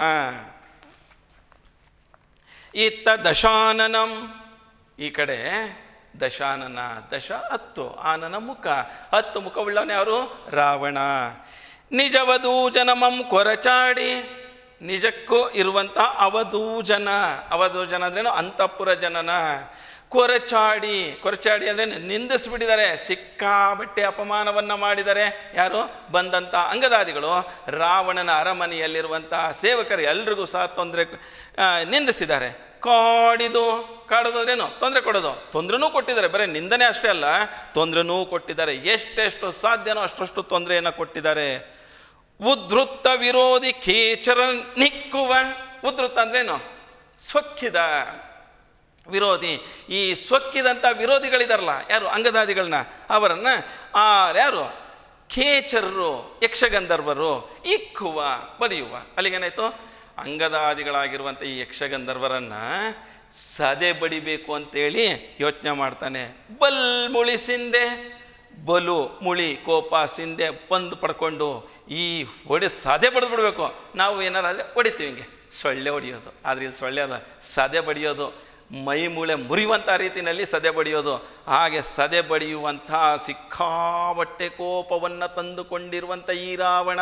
ಇತ್ತ ದಶಾನನಂ ಈ ಕಡೆ ದಶಾನನ ದಶ ಹತ್ತು ಆನನ ಮುಖ ಹತ್ತು ಮುಖವುಳ್ಳವನೇ ಯಾರು ರಾವಣ ನಿಜವಧೂಜನಮಂ ಕೊರಚಾಡಿ ನಿಜಕ್ಕೂ ಇರುವಂಥ ಅವಧೂಜನ ಅವಧೂಜನ ಅಂದ್ರೇನು ಅಂತಃಪುರ ಜನನ ಕೊರಚಾಡಿ ಕೊರಚಾಡಿ ಅಂದರೆ ನಿಂದಿಸ್ಬಿಟ್ಟಿದ್ದಾರೆ ಸಿಕ್ಕಾಬಟ್ಟೆ ಅಪಮಾನವನ್ನು ಮಾಡಿದ್ದಾರೆ ಯಾರು ಬಂದಂಥ ಅಂಗದಾದಿಗಳು ರಾವಣನ ಅರಮನೆಯಲ್ಲಿರುವಂಥ ಸೇವಕರು ಎಲ್ರಿಗೂ ಸಹ ತೊಂದರೆ ಆ, ನಿಂದಿಸಿದ್ದಾರೆ ಕಾಡಿದು ಕಾಡೋದಂದ್ರೇನು ತೊಂದರೆ ಕೊಡೋದು ತೊಂದರೆನೂ ಕೊಟ್ಟಿದ್ದಾರೆ ಬರೀ ನಿಂದನೆ ಅಷ್ಟೇ ಅಲ್ಲ ತೊಂದರೆನೂ ಕೊಟ್ಟಿದ್ದಾರೆ ಎಷ್ಟೆಷ್ಟು ಸಾಧ್ಯನೋ ಅಷ್ಟಷ್ಟು ತೊಂದರೆಯನ್ನು ಕೊಟ್ಟಿದ್ದಾರೆ ಉದ್ಧೃತ ವಿರೋಧಿ ಕೇಚರ ನಿಕ್ಕುವ ಉದ್ಧೃತ ಅಂದ್ರೇನು ಸೊಕ್ಕಿದ ವಿರೋಧಿ ಈ ಸೊಕ್ಕಿದಂಥ ವಿರೋಧಿಗಳಿದಾರಲ್ಲ ಯಾರು ಅಂಗದಾದಿಗಳನ್ನ ಅವರನ್ನು ಆ ಯಾರು ಖೇಚರರು ಯಕ್ಷಗಂಧರ್ವರು ಇಕ್ಕುವ ಬಲಿಯುವ ಅಲ್ಲಿಗೇನಾಯ್ತು ಅಂಗದಾದಿಗಳಾಗಿರುವಂಥ ಈ ಯಕ್ಷಗಂಧರ್ವರನ್ನು ಸದೆ ಬಡಿಬೇಕು ಅಂತೇಳಿ ಯೋಚನೆ ಮಾಡ್ತಾನೆ ಬಲ್ ಮುಳಿಸಿಂದೆ ಬಲು ಮುಳಿ ಕೋಪ ಸಿಂದೆ ಬಂದು ಪಡ್ಕೊಂಡು ಈ ಹೊಡೆ ಸದೆ ಬಡ್ದು ಬಿಡಬೇಕು ನಾವು ಏನಾರಾದರೆ ಹೊಡಿತೀವಿ ಹಿಂಗೆ ಸೊಳ್ಳೆ ಹೊಡೆಯೋದು ಆದರೆ ಇಲ್ಲಿ ಸೊಳ್ಳೆ ಅಲ್ಲ ಸದೆ ಬಡಿಯೋದು ಮೈ ಮೂಳೆ ಮುರಿಯುವಂಥ ರೀತಿಯಲ್ಲಿ ಸದೆ ಬಡಿಯೋದು ಹಾಗೆ ಸದೆ ಬಡಿಯುವಂಥ ಸಿಕ್ಕಾಬಟ್ಟೆ ಕೋಪವನ್ನು ತಂದುಕೊಂಡಿರುವಂಥ ಈ ರಾವಣ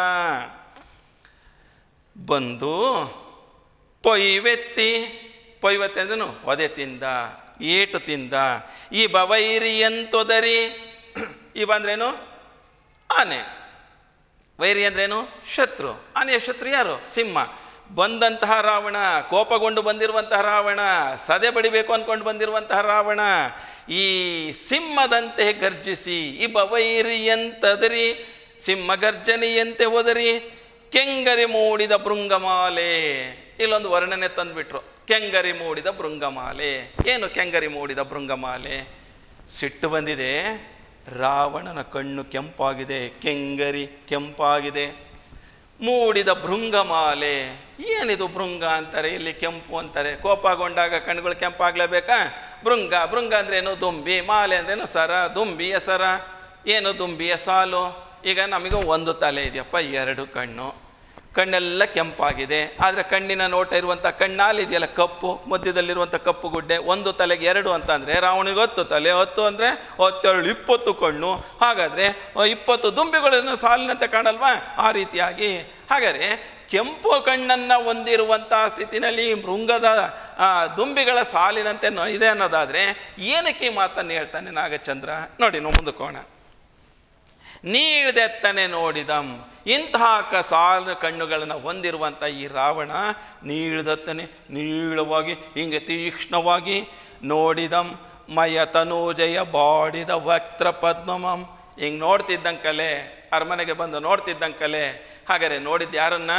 ಬಂದು ಪೊಯ್ವೆತ್ತಿ ಪೊಯ್ವತ್ತಿ ಅಂದ್ರೇನು ಒದೆ ತಿಂದ ಏಟು ತಿಂದ ಈ ಬವೈರಿಯಂತೊದರಿ ಈ ಬಂದ್ರೇನು ಆನೆ ವೈರಿ ಅಂದ್ರೇನು ಶತ್ರು ಆನೆಯ ಶತ್ರು ಯಾರು ಸಿಂಹ ಬಂದಂತಹ ರಾವಣ ಕೋಪಗೊಂಡು ಬಂದಿರುವಂತಹ ರಾವಣ ಸದೆ ಬಡಿಬೇಕು ಅಂದ್ಕೊಂಡು ಬಂದಿರುವಂತಹ ರಾವಣ ಈ ಸಿಂಹದಂತೆ ಗರ್ಜಿಸಿ ಇಬ ವೈರಿಯಂತದರಿ ಸಿಂಹ ಗರ್ಜನೆಯಂತೆ ಒದರಿ ಕೆಂಗರಿ ಮೂಡಿದ ಭೃಂಗಮಾಲೆ ಇಲ್ಲೊಂದು ವರ್ಣನೆ ತಂದುಬಿಟ್ರು ಕೆಂಗರಿ ಮೂಡಿದ ಭೃಂಗಮಾಲೆ ಏನು ಕೆಂಗರಿ ಮೂಡಿದ ಭೃಂಗಮಾಲೆ ಸಿಟ್ಟು ಬಂದಿದೆ ರಾವಣನ ಕಣ್ಣು ಕೆಂಪಾಗಿದೆ ಕೆಂಗರಿ ಕೆಂಪಾಗಿದೆ ಮೂಡಿದ ಭೃಂಗಮಾಲೆ ಏನಿದು ಭೃಂಗ ಅಂತಾರೆ ಇಲ್ಲಿ ಕೆಂಪು ಅಂತಾರೆ ಕೋಪಗೊಂಡಾಗ ಕಣ್ಣುಗಳು ಕೆಂಪಾಗ್ಲೇಬೇಕಾ ಭೃಂಗ ಭೃಂಗ ಅಂದ್ರೆ ಏನು ದುಂಬಿ ಮಾಲೆ ಅಂದ್ರೇನು ಸರ ದುಂಬಿಯ ಸರ ಏನು ದುಂಬಿಯ ಸಾಲು ಈಗ ನಮಗೆ ಒಂದು ತಲೆ ಇದೆಯಪ್ಪ ಎರಡು ಕಣ್ಣು ಕಣ್ಣೆಲ್ಲ ಕೆಂಪಾಗಿದೆ ಆದರೆ ಕಣ್ಣಿನ ನೋಟ ಇರುವಂಥ ಕಣ್ಣಾಲಿದೆಯಲ್ಲ ಕಪ್ಪು ಮಧ್ಯದಲ್ಲಿರುವಂಥ ಕಪ್ಪು ಗುಡ್ಡೆ ಒಂದು ತಲೆಗೆ ಎರಡು ಅಂತ ಅಂದರೆ ರಾವಣಿಗೆ ಹತ್ತು ತಲೆ ಹತ್ತು ಅಂದರೆ ಹತ್ತೆರಡು ಇಪ್ಪತ್ತು ಕಣ್ಣು ಹಾಗಾದರೆ ಇಪ್ಪತ್ತು ದುಂಬಿಗಳನ್ನು ಸಾಲಿನಂತೆ ಕಾಣಲ್ವಾ ಆ ರೀತಿಯಾಗಿ ಹಾಗಾದರೆ ಕೆಂಪು ಕಣ್ಣನ್ನು ಹೊಂದಿರುವಂಥ ಸ್ಥಿತಿನಲ್ಲಿ ಮೃಂಗದ ಆ, ದುಂಬಿಗಳ ಸಾಲಿನಂತೆ ನ- ಇದೆ ಅನ್ನೋದಾದರೆ ಏನಕ್ಕೆ ಈ ಮಾತನ್ನು ಹೇಳ್ತಾನೆ ನಾಗಚಂದ್ರ ನೋಡಿ ನಾವು ಮುಂದಕ್ಕೋಣ ನೀಳ್ದೆತ್ತನೆ ನೋಡಿದಂ ಇಂತಹ ಕ ಸಾಲ ಕಣ್ಣುಗಳನ್ನು ಹೊಂದಿರುವಂಥ ಈ ರಾವಣ ನೀಳ್ದತ್ತನೆ ನೀಳವಾಗಿ ಹಿಂಗೆ ತೀಕ್ಷ್ಣವಾಗಿ ನೋಡಿದಂ ಮಯ ತನೂಜಯ ಬಾಡಿದ ವಕ್ತ್ರ ಪದ್ಮಮಂ ಹಿಂಗೆ ನೋಡ್ತಿದ್ದಂಕಲೆ ಅರಮನೆಗೆ ಬಂದು ನೋಡ್ತಿದ್ದಂಕಲೆ ಹಾಗಾದ್ರೆ ನೋಡಿದ್ದು ಯಾರನ್ನ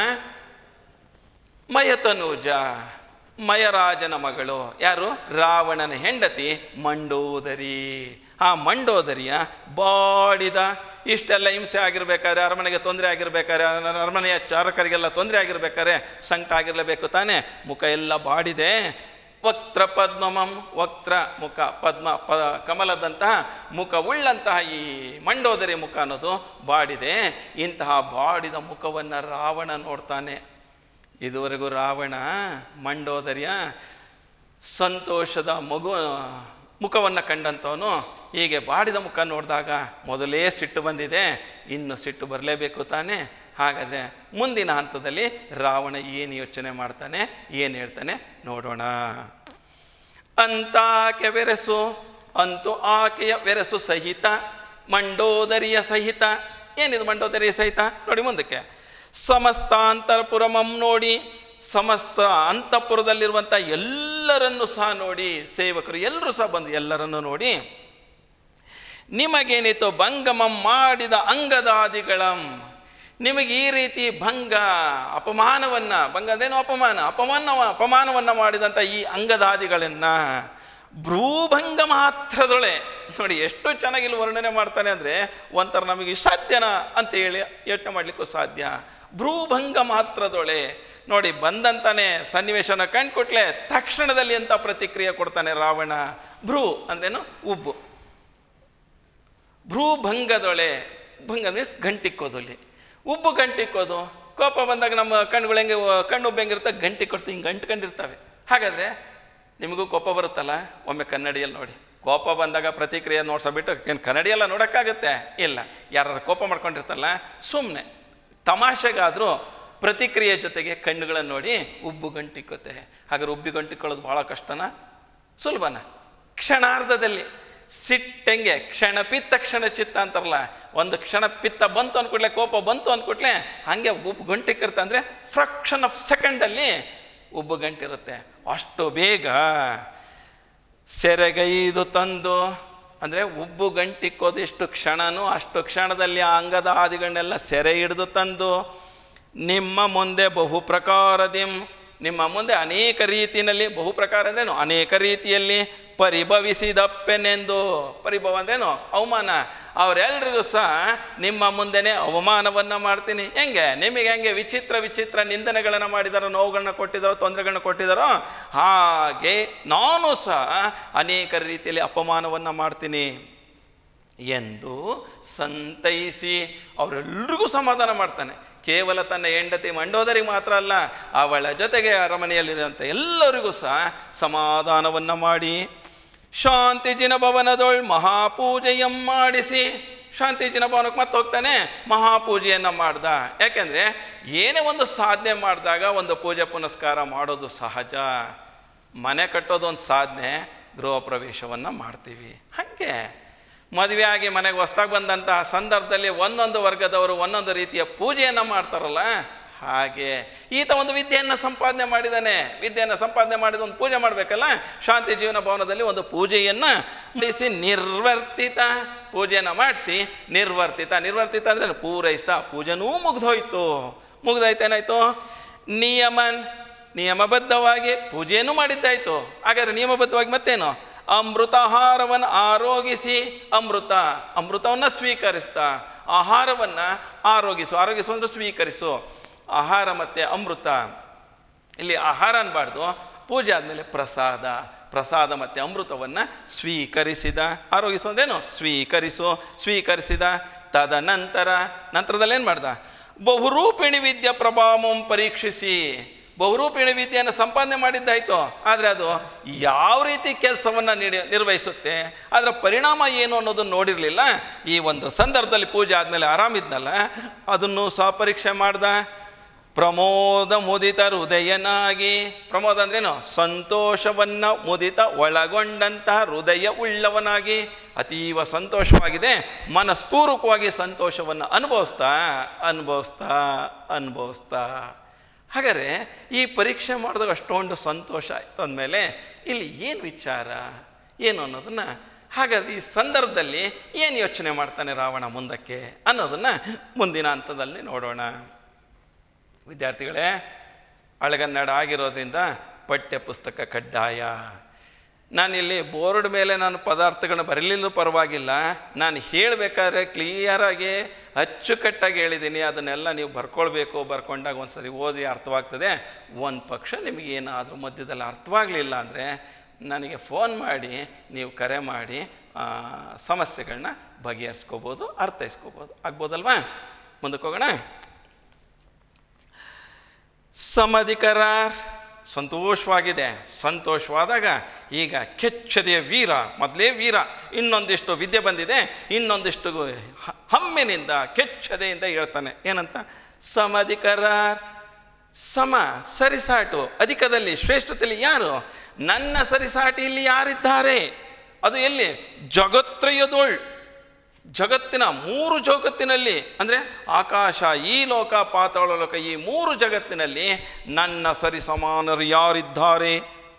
ಮಯತನೂಜ ಮಯರಾಜನ ಮಗಳು ಯಾರು ರಾವಣನ ಹೆಂಡತಿ ಮಂಡೋದರಿ ಆ ಮಂಡೋದರಿಯ ಬಾಡಿದ ಇಷ್ಟೆಲ್ಲ ಹಿಂಸೆ ಆಗಿರ್ಬೇಕಾದ್ರೆ ಅರಮನೆಗೆ ತೊಂದರೆ ಆಗಿರ್ಬೇಕಾದ್ರೆ ಅರ- ಅರಮನೆಯ ಚಾರಕರಿಗೆಲ್ಲ ತೊಂದರೆ ಆಗಿರ್ಬೇಕಾದ್ರೆ ಸಂಕಟ ಆಗಿರಲೇಬೇಕು ತಾನೇ ಮುಖ ಎಲ್ಲ ಬಾಡಿದೆ ವಕ್ತ್ರ ಪದ್ಮಮಂ ವಕ್ತ್ರ ಮುಖ ಪದ್ಮ ಪ ಕಮಲದಂತಹ ಮುಖ ಉಳ್ಳಂತಹ ಈ ಮಂಡೋದರಿ ಮುಖ ಅನ್ನೋದು ಬಾಡಿದೆ ಇಂತಹ ಬಾಡಿದ ಮುಖವನ್ನು ರಾವಣ ನೋಡ್ತಾನೆ ಇದುವರೆಗೂ ರಾವಣ ಮಂಡೋದರಿಯ ಸಂತೋಷದ ಮಗು ಮುಖವನ್ನು ಕಂಡಂಥವನು ಹೀಗೆ ಬಾಡಿದ ಮುಖ ನೋಡಿದಾಗ ಮೊದಲೇ ಸಿಟ್ಟು ಬಂದಿದೆ ಇನ್ನು ಸಿಟ್ಟು ಬರಲೇಬೇಕು ತಾನೇ ಹಾಗಾದರೆ ಮುಂದಿನ ಹಂತದಲ್ಲಿ ರಾವಣ ಏನು ಯೋಚನೆ ಮಾಡ್ತಾನೆ ಏನು ಹೇಳ್ತಾನೆ ನೋಡೋಣ ಅಂತಾಕೆ ಬೆರೆಸು ಅಂತೂ ಆಕೆಯ ಬೆರೆಸು ಸಹಿತ ಮಂಡೋದರಿಯ ಸಹಿತ ಏನಿದು ಮಂಡೋದರಿಯ ಸಹಿತ ನೋಡಿ ಮುಂದಕ್ಕೆ ಸಮಸ್ತಾಂತರಪುರಮಂ ನೋಡಿ ಸಮಸ್ತ ಅಂತಃಪುರದಲ್ಲಿರುವಂಥ ಎಲ್ಲರನ್ನು ಸಹ ನೋಡಿ ಸೇವಕರು ಎಲ್ಲರೂ ಸಹ ಬಂದು ಎಲ್ಲರನ್ನು ನೋಡಿ ನಿಮಗೇನಿತ್ತು ಭಂಗಮಂ ಮಾಡಿದ ಅಂಗದಾದಿಗಳಂ ನಿಮಗೆ ಈ ರೀತಿ ಭಂಗ ಅಪಮಾನವನ್ನು ಭಂಗ ಅಂದ್ರೇನು ಅಪಮಾನ ಅಪಮಾನ ಅಪಮಾನವನ್ನು ಮಾಡಿದಂಥ ಈ ಅಂಗದಾದಿಗಳನ್ನು ಭ್ರೂಭಂಗ ಮಾತ್ರದೊಳೆ ನೋಡಿ ಎಷ್ಟು ಚೆನ್ನಾಗಿ ಇಲ್ಲಿ ವರ್ಣನೆ ಮಾಡ್ತಾನೆ ಅಂದರೆ ಒಂಥರ ನಮಗೆ ಸಾಧ್ಯನಾ ಅಂತ ಹೇಳಿ ಯೋಚನೆ ಮಾಡಲಿಕ್ಕೂ ಸಾಧ್ಯ ಭ್ರೂಭಂಗ ಮಾತ್ರದೊಳೆ ನೋಡಿ ಬಂದಂತಾನೆ ಸನ್ನಿವೇಶನ ಕಂಡ್ಕೊಟ್ಲೆ ತಕ್ಷಣದಲ್ಲಿ ಅಂತ ಪ್ರತಿಕ್ರಿಯೆ ಕೊಡ್ತಾನೆ ರಾವಣ ಭ್ರೂ ಅಂದ್ರೇನು ಉಬ್ಬು ಭ್ರೂಭಂಗದೊಳೆ ಭಂಗ ಮೀನ್ಸ್ ಗಂಟಿಕ್ಕೋದು ಅಲ್ಲಿ ಉಬ್ಬು ಗಂಟಿಕ್ಕೋದು ಕೋಪ ಬಂದಾಗ ನಮ್ಮ ಕಣ್ಣುಗಳು ಹೆಂಗೆ ವ- ಕಣ್ಣು ಉಬ್ಬು ಹೆಂಗಿರುತ್ತೆ ಗಂಟಿ ಕೊಡ್ತು ಹಿಂಗೆ ಗಂಟ್ಕೊಂಡಿರ್ತವೆ ಹಾಗಾದರೆ ನಿಮಗೂ ಕೋಪ ಬರುತ್ತಲ್ಲ ಒಮ್ಮೆ ಕನ್ನಡಿಯಲ್ಲಿ ನೋಡಿ ಕೋಪ ಬಂದಾಗ ಪ್ರತಿಕ್ರಿಯೆ ನೋಡ್ಸಬಿಟ್ಟು ಏನು ಕನ್ನಡಿಯೆಲ್ಲ ನೋಡೋಕ್ಕಾಗುತ್ತೆ ಇಲ್ಲ ಯಾರು ಕೋಪ ಮಾಡ್ಕೊಂಡಿರ್ತಲ್ಲ ಸುಮ್ಮನೆ ತಮಾಷೆಗಾದರೂ ಪ್ರತಿಕ್ರಿಯೆ ಜೊತೆಗೆ ಕಣ್ಣುಗಳನ್ನು ನೋಡಿ ಉಬ್ಬು ಗಂಟಿಕ್ಕುತ್ತೆ ಹಾಗಾದ್ರೆ ಉಬ್ಬಿ ಗಂಟಿಕೊಳ್ಳೋದು ಭಾಳ ಕಷ್ಟನಾ ಸುಲಭನ ಕ್ಷಣಾರ್ಧದಲ್ಲಿ ಸಿಟ್ಟಂಗೆ ಕ್ಷಣ ಪಿತ್ತ ಕ್ಷಣ ಚಿತ್ತ ಅಂತಾರಲ್ಲ ಒಂದು ಕ್ಷಣ ಪಿತ್ತ ಬಂತು ಅಂದ್ಕೊಟ್ಲೆ ಕೋಪ ಬಂತು ಅಂದ್ಕೊಟ್ಲೆ ಹಾಗೆ ಉಬ್ಬು ಗಂಟಿಕ್ಕಿರುತ್ತೆ ಅಂದರೆ ಫ್ರಕ್ಷನ್ ಆಫ್ ಸೆಕೆಂಡಲ್ಲಿ ಉಬ್ಬು ಗಂಟಿರುತ್ತೆ ಅಷ್ಟು ಬೇಗ ಸೆರೆಗೈದು ತಂದು ಅಂದರೆ ಉಬ್ಬು ಗಂಟಿಕ್ಕೋದು ಎಷ್ಟು ಕ್ಷಣನೂ ಅಷ್ಟು ಕ್ಷಣದಲ್ಲಿ ಆ ಅಂಗದ ಆದಿಗಳನ್ನೆಲ್ಲ ಸೆರೆ ಹಿಡಿದು ತಂದು ನಿಮ್ಮ ಮುಂದೆ ಬಹು ಪ್ರಕಾರದಿಂ ನಿಮ್ಮ ಮುಂದೆ ಅನೇಕ ರೀತಿಯಲ್ಲಿ ಬಹು ಪ್ರಕಾರ ಅಂದ್ರೇನು ಅನೇಕ ರೀತಿಯಲ್ಲಿ ಪರಿಭವಿಸಿದಪ್ಪೆನೆಂದು ಪರಿಭವ ಅಂದ್ರೇನು ಅವಮಾನ ಅವರೆಲ್ರಿಗೂ ಸಹ ನಿಮ್ಮ ಮುಂದೆನೇ ಅವಮಾನವನ್ನು ಮಾಡ್ತೀನಿ ಹೆಂಗೆ ನಿಮಗೆ ಹೆಂಗೆ ವಿಚಿತ್ರ ವಿಚಿತ್ರ ನಿಂದನೆಗಳನ್ನು ಮಾಡಿದಾರೋ ನೋವುಗಳನ್ನ ಕೊಟ್ಟಿದ್ದಾರೋ ತೊಂದರೆಗಳನ್ನ ಕೊಟ್ಟಿದ್ದಾರೋ ಹಾಗೆ ನಾನು ಸಹ ಅನೇಕ ರೀತಿಯಲ್ಲಿ ಅಪಮಾನವನ್ನು ಮಾಡ್ತೀನಿ ಎಂದು ಸಂತೈಸಿ ಅವರೆಲ್ಲರಿಗೂ ಸಮಾಧಾನ ಮಾಡ್ತಾನೆ ಕೇವಲ ತನ್ನ ಹೆಂಡತಿ ಮಂಡೋದರಿಗೆ ಮಾತ್ರ ಅಲ್ಲ ಅವಳ ಜೊತೆಗೆ ಅರಮನೆಯಲ್ಲಿರುವಂಥ ಎಲ್ಲರಿಗೂ ಸಹ ಸಮಾಧಾನವನ್ನು ಮಾಡಿ ಶಾಂತಿ ಜಿನಭವನದೊಳ್ ಮಹಾಪೂಜೆಯಂ ಮಾಡಿಸಿ ಶಾಂತಿ ಜಿನಭವನಕ್ಕೆ ಮತ್ತೆ ಹೋಗ್ತಾನೆ ಮಹಾಪೂಜೆಯನ್ನು ಮಾಡ್ದ ಯಾಕೆಂದರೆ ಏನೇ ಒಂದು ಸಾಧನೆ ಮಾಡಿದಾಗ ಒಂದು ಪೂಜೆ ಪುನಸ್ಕಾರ ಮಾಡೋದು ಸಹಜ ಮನೆ ಕಟ್ಟೋದು ಒಂದು ಸಾಧನೆ ಗೃಹ ಪ್ರವೇಶವನ್ನು ಮಾಡ್ತೀವಿ ಹಾಗೆ ಮದುವೆ ಆಗಿ ಮನೆಗೆ ಹೊಸ್ದಾಗಿ ಬಂದಂತಹ ಸಂದರ್ಭದಲ್ಲಿ ಒಂದೊಂದು ವರ್ಗದವರು ಒಂದೊಂದು ರೀತಿಯ ಪೂಜೆಯನ್ನು ಮಾಡ್ತಾರಲ್ಲ ಹಾಗೆ ಈತ ಒಂದು ವಿದ್ಯೆಯನ್ನು ಸಂಪಾದನೆ ಮಾಡಿದ್ದಾನೆ ವಿದ್ಯೆಯನ್ನು ಸಂಪಾದನೆ ಮಾಡಿದ ಒಂದು ಪೂಜೆ ಮಾಡಬೇಕಲ್ಲ ಶಾಂತಿ ಜೀವನ ಭವನದಲ್ಲಿ ಒಂದು ಪೂಜೆಯನ್ನು ಮಾಡಿಸಿ ನಿರ್ವರ್ತಿತ ಪೂಜೆಯನ್ನು ಮಾಡಿಸಿ ನಿರ್ವರ್ತಿತ ನಿರ್ವರ್ತಿತ ಅಂದರೆ ಪೂರೈಸ್ತಾ ಪೂಜೆನೂ ಮುಗ್ದೋಯ್ತು ಮುಗ್ದೋಯ್ತೇನಾಯ್ತು ನಿಯಮನ್ ನಿಯಮಬದ್ಧವಾಗಿ ಪೂಜೆಯನ್ನು ಮಾಡಿದ್ದಾಯ್ತು ಹಾಗಾದ್ರೆ ನಿಯಮಬದ್ಧವಾಗಿ ಮತ್ತೇನು ಅಮೃತಾಹಾರವನ್ನು ಆರೋಗಿಸಿ ಅಮೃತ ಅಮೃತವನ್ನು ಸ್ವೀಕರಿಸ್ತಾ ಆಹಾರವನ್ನು ಆರೋಗಿಸು ಆರೋಗಿಸು ಅಂದ್ರೆ ಸ್ವೀಕರಿಸು ಆಹಾರ ಮತ್ತು ಅಮೃತ ಇಲ್ಲಿ ಆಹಾರ ಅನ್ಬಾರ್ದು ಪೂಜೆ ಆದಮೇಲೆ ಪ್ರಸಾದ ಪ್ರಸಾದ ಮತ್ತು ಅಮೃತವನ್ನು ಸ್ವೀಕರಿಸಿದ ಆರೋಗಿಸು ಅಂದ್ರೇನು ಸ್ವೀಕರಿಸು ಸ್ವೀಕರಿಸಿದ ತದನಂತರ ನಂತರದಲ್ಲಿ ಏನು ಮಾಡ್ದ ಬಹುರೂಪಿಣಿ ವಿದ್ಯಾ ಪ್ರಭಾವಂ ಪರೀಕ್ಷಿಸಿ ಬಹುರೂಪಿಣಿ ವಿದ್ಯೆಯನ್ನು ಸಂಪಾದನೆ ಮಾಡಿದ್ದಾಯ್ತು ಆದರೆ ಅದು ಯಾವ ರೀತಿ ಕೆಲಸವನ್ನು ನೀಡಿ ನಿರ್ವಹಿಸುತ್ತೆ ಅದರ ಪರಿಣಾಮ ಏನು ಅನ್ನೋದನ್ನು ನೋಡಿರಲಿಲ್ಲ ಈ ಒಂದು ಸಂದರ್ಭದಲ್ಲಿ ಪೂಜೆ ಆದಮೇಲೆ ಆರಾಮಿದ್ನಲ್ಲ ಅದನ್ನು ಸಹ ಪರೀಕ್ಷೆ ಮಾಡ್ದ ಪ್ರಮೋದ ಮುದಿತ ಹೃದಯನಾಗಿ ಪ್ರಮೋದ ಅಂದ್ರೇನು ಸಂತೋಷವನ್ನು ಮುದಿತ ಒಳಗೊಂಡಂತಹ ಹೃದಯ ಉಳ್ಳವನಾಗಿ ಅತೀವ ಸಂತೋಷವಾಗಿದೆ ಮನಸ್ಪೂರ್ವಕವಾಗಿ ಸಂತೋಷವನ್ನು ಅನುಭವಿಸ್ತಾ ಅನುಭವಿಸ್ತಾ ಅನುಭವಿಸ್ತಾ ಹಾಗಾದರೆ ಈ ಪರೀಕ್ಷೆ ಮಾಡಿದಾಗ ಅಷ್ಟೊಂದು ಸಂತೋಷ ಆಯಿತು ಅಂದಮೇಲೆ ಇಲ್ಲಿ ಏನು ವಿಚಾರ ಏನು ಅನ್ನೋದನ್ನು ಹಾಗಾದ್ರೆ ಈ ಸಂದರ್ಭದಲ್ಲಿ ಏನು ಯೋಚನೆ ಮಾಡ್ತಾನೆ ರಾವಣ ಮುಂದಕ್ಕೆ ಅನ್ನೋದನ್ನು ಮುಂದಿನ ಹಂತದಲ್ಲಿ ನೋಡೋಣ ವಿದ್ಯಾರ್ಥಿಗಳೇ ಅಳಗನ್ನಡ ಆಗಿರೋದ್ರಿಂದ ಪಠ್ಯ ಪುಸ್ತಕ ಕಡ್ಡಾಯ ನಾನಿಲ್ಲಿ ಬೋರ್ಡ್ ಮೇಲೆ ನಾನು ಪದಾರ್ಥಗಳನ್ನ ಬರಲಿಲ್ಲ ಪರವಾಗಿಲ್ಲ ನಾನು ಹೇಳಬೇಕಾದ್ರೆ ಕ್ಲಿಯರಾಗಿ ಅಚ್ಚುಕಟ್ಟಾಗಿ ಹೇಳಿದ್ದೀನಿ ಅದನ್ನೆಲ್ಲ ನೀವು ಬರ್ಕೊಳ್ಬೇಕು ಬರ್ಕೊಂಡಾಗ ಒಂದು ಸರಿ ಓದಿ ಅರ್ಥವಾಗ್ತದೆ ಒಂದು ಪಕ್ಷ ನಿಮಗೆ ಏನಾದರೂ ಮಧ್ಯದಲ್ಲಿ ಅರ್ಥವಾಗಲಿಲ್ಲ ಅಂದರೆ ನನಗೆ ಫೋನ್ ಮಾಡಿ ನೀವು ಕರೆ ಮಾಡಿ ಆ, ಸಮಸ್ಯೆಗಳನ್ನ ಬಗೆಹರಿಸ್ಕೋಬೋದು ಅರ್ಥೈಸ್ಕೋಬೋದು ಆಗ್ಬೋದಲ್ವಾ ಮುಂದಕ್ಕೆ ಹೋಗೋಣ ಸಮಧಿಕರಾರ್ ಸಂತೋಷವಾಗಿದೆ ಸಂತೋಷವಾದಾಗ ಈಗ ಕೆಚ್ಚದೆಯ ವೀರ ಮೊದಲೇ ವೀರ ಇನ್ನೊಂದಿಷ್ಟು ವಿದ್ಯೆ ಬಂದಿದೆ ಇನ್ನೊಂದಿಷ್ಟು ಹ- ಹಮ್ಮಿನಿಂದ ಕೆಚ್ಚದೆಯಿಂದ ಹೇಳ್ತಾನೆ ಏನಂತ ಸಮಧಿಕರಾರ್ ಸಮ ಸರಿಸಾಟು ಅಧಿಕದಲ್ಲಿ ಶ್ರೇಷ್ಠತೆಯಲ್ಲಿ ಯಾರು ನನ್ನ ಸರಿಸಾಟಿ ಇಲ್ಲಿ ಯಾರಿದ್ದಾರೆ ಅದು ಎಲ್ಲಿ ಜಗತ್ರಯದೊಳ್ ಜಗತ್ತಿನ ಮೂರು ಜಗತ್ತಿನಲ್ಲಿ ಅಂದರೆ ಆಕಾಶ ಈ ಲೋಕ ಪಾತಾಳ ಲೋಕ ಈ ಮೂರು ಜಗತ್ತಿನಲ್ಲಿ ನನ್ನ ಸರಿ ಸಮಾನರು ಯಾರಿದ್ದಾರೆ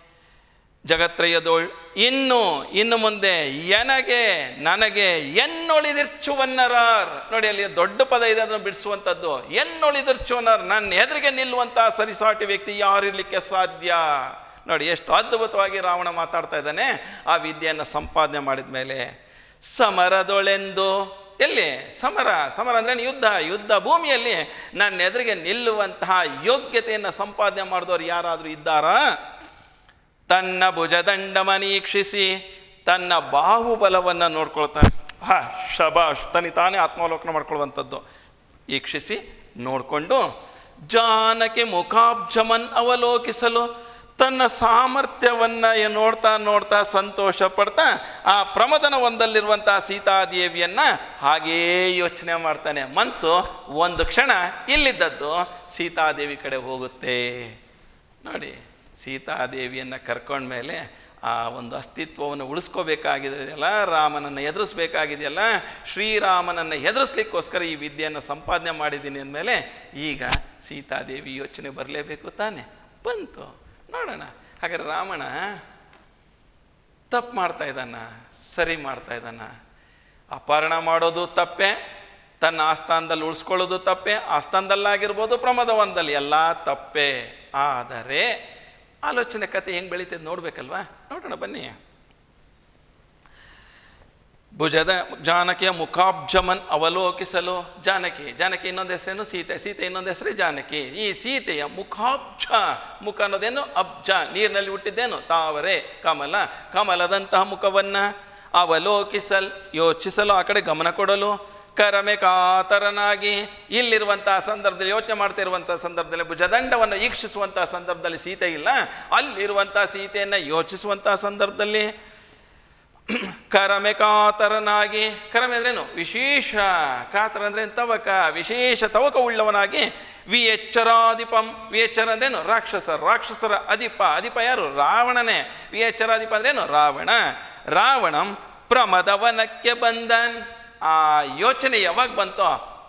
ಜಗತ್ರಯದೋಳ್ ಇನ್ನು ಇನ್ನು ಮುಂದೆ ಎನಗೆ ನನಗೆ ಎನ್ನೊಳಿದಿರ್ಚುವನ್ನರಾರ್ ನೋಡಿ ಅಲ್ಲಿ ದೊಡ್ಡ ಪದ ಇದೆ ಅದನ್ನು ಬಿಡಿಸುವಂಥದ್ದು ಎನ್ನೊಳಿದಿರ್ಚುವನ್ನರ್ ನನ್ನ ಎದುರಿಗೆ ನಿಲ್ಲುವಂಥ ಸರಿಸಾಟಿ ವ್ಯಕ್ತಿ ಯಾರಿರ್ಲಿಕ್ಕೆ ಸಾಧ್ಯ ನೋಡಿ ಎಷ್ಟು ಅದ್ಭುತವಾಗಿ ರಾವಣ ಮಾತಾಡ್ತಾ ಇದ್ದಾನೆ ಆ ವಿದ್ಯೆಯನ್ನು ಸಂಪಾದನೆ ಮಾಡಿದ ಮೇಲೆ ಸಮರದೊಳೆಂದು ಎಲ್ಲಿ ಸಮರ ಸಮರ ಅಂದ್ರೆ ಯುದ್ಧ ಯುದ್ಧ ಭೂಮಿಯಲ್ಲಿ ನನ್ನ ಎದುರಿಗೆ ನಿಲ್ಲುವಂತಹ ಯೋಗ್ಯತೆಯನ್ನು ಸಂಪಾದನೆ ಮಾಡಿದವರು ಯಾರಾದರೂ ಇದ್ದಾರಾ ತನ್ನ ಭುಜದಂಡಮನೀಕ್ಷಿಸಿ ತನ್ನ ಬಾಹುಬಲವನ್ನು ನೋಡ್ಕೊಳ್ತಾನೆ ಹಾ ಶಬಾಷ್ ತನಿ ತಾನೇ ಆತ್ಮಾವಲೋಕನ ಮಾಡ್ಕೊಳ್ಳುವಂಥದ್ದು ಈಕ್ಷಿಸಿ ನೋಡಿಕೊಂಡು ಜಾನಕಿ ಮುಖಾಬ್ಜಮನ್ ಅವಲೋಕಿಸಲು ತನ್ನ ಸಾಮರ್ಥ್ಯವನ್ನು ನೋಡ್ತಾ ನೋಡ್ತಾ ಸಂತೋಷ ಪಡ್ತಾ ಆ ಪ್ರಮದನ ಒಂದಲ್ಲಿರುವಂಥ ಸೀತಾದೇವಿಯನ್ನು ಹಾಗೇ ಯೋಚನೆ ಮಾಡ್ತಾನೆ ಮನಸ್ಸು ಒಂದು ಕ್ಷಣ ಇಲ್ಲಿದ್ದದ್ದು ಸೀತಾದೇವಿ ಕಡೆ ಹೋಗುತ್ತೆ ನೋಡಿ ಸೀತಾದೇವಿಯನ್ನು ಕರ್ಕೊಂಡ್ಮೇಲೆ ಆ ಒಂದು ಅಸ್ತಿತ್ವವನ್ನು ಉಳಿಸ್ಕೋಬೇಕಾಗಿದೆಯಲ್ಲ ರಾಮನನ್ನು ಎದುರಿಸ್ಬೇಕಾಗಿದೆಯಲ್ಲ ಶ್ರೀರಾಮನನ್ನು ಎದುರಿಸ್ಲಿಕ್ಕೋಸ್ಕರ ಈ ವಿದ್ಯೆಯನ್ನು ಸಂಪಾದನೆ ಮಾಡಿದ್ದೀನಿ ಅಂದಮೇಲೆ ಈಗ ಸೀತಾದೇವಿ ಯೋಚನೆ ಬರಲೇಬೇಕು ತಾನೆ ಬಂತು ನೋಡೋಣ ಹಾಗಾದ್ರೆ ರಾಮಣ ತಪ್ಪು ಮಾಡ್ತಾ ಇದ್ದಾನ ಸರಿ ಮಾಡ್ತಾ ಇದ್ದಾನ ಅಪಹರಣ ಮಾಡೋದು ತಪ್ಪೆ ತನ್ನ ಆಸ್ಥಾನದಲ್ಲಿ ಉಳಿಸ್ಕೊಳ್ಳೋದು ತಪ್ಪೆ ಆಸ್ಥಾನದಲ್ಲಾಗಿರ್ಬೋದು ಪ್ರಮದವನದಲ್ಲಿ ಎಲ್ಲ ತಪ್ಪೆ ಆದರೆ ಆಲೋಚನೆ ಕತೆ ಹೆಂಗೆ ಬೆಳೀತದೆ ನೋಡ್ಬೇಕಲ್ವಾ ನೋಡೋಣ ಬನ್ನಿ ಭುಜದ ಜಾನಕಿಯ ಮುಖಾಬ್ಜಮನ್ ಅವಲೋಕಿಸಲು ಜಾನಕಿ ಜಾನಕಿ ಇನ್ನೊಂದು ಹೆಸರೇನು ಸೀತೆ ಸೀತೆ ಇನ್ನೊಂದು ಹೆಸರೇ ಜಾನಕಿ ಈ ಸೀತೆಯ ಮುಖಾಬ್ಜ ಮುಖ ಅನ್ನೋದೇನು ಅಬ್ಜ ನೀರಿನಲ್ಲಿ ಹುಟ್ಟಿದ್ದೇನು ತಾವರೆ ಕಮಲ ಕಮಲದಂತಹ ಮುಖವನ್ನು ಅವಲೋಕಿಸಲ್ ಯೋಚಿಸಲು ಆ ಕಡೆ ಗಮನ ಕೊಡಲು ಕರಮೆ ಕಾತರನಾಗಿ ಇಲ್ಲಿರುವಂತಹ ಸಂದರ್ಭದಲ್ಲಿ ಯೋಚನೆ ಮಾಡ್ತಾ ಇರುವಂತಹ ಸಂದರ್ಭದಲ್ಲಿ ಭುಜದಂಡವನ್ನು ಈಕ್ಷಿಸುವಂತಹ ಸಂದರ್ಭದಲ್ಲಿ ಸೀತೆ ಇಲ್ಲ ಅಲ್ಲಿರುವಂತಹ ಸೀತೆಯನ್ನು ಯೋಚಿಸುವಂತಹ ಸಂದರ್ಭದಲ್ಲಿ ಕರಮೆ ಕಾತರನಾಗಿ ಕರಮೆ ಅಂದ್ರೇನು ವಿಶೇಷ ಕಾತರ ಅಂದ್ರೆ ತವಕ ವಿಶೇಷ ತವಕ ಉಳ್ಳವನಾಗಿ ವಿ ಎಚ್ಚರಾಧಿಪಂ ವಿ ಎಚ್ಚರ ಅಂದ್ರೇನು ರಾಕ್ಷಸ ರಾಕ್ಷಸರ ಅಧಿಪ ಅಧಿಪ ಯಾರು ರಾವಣನೇ ವಿ ಎಚ್ಚರಾಧಿಪ ಅಂದ್ರೇನು ರಾವಣ ರಾವಣಂ ಪ್ರಮದವನಕ್ಕೆ ಬಂದನ್ ಆ ಯೋಚನೆ ಯಾವಾಗ ಬಂತೋ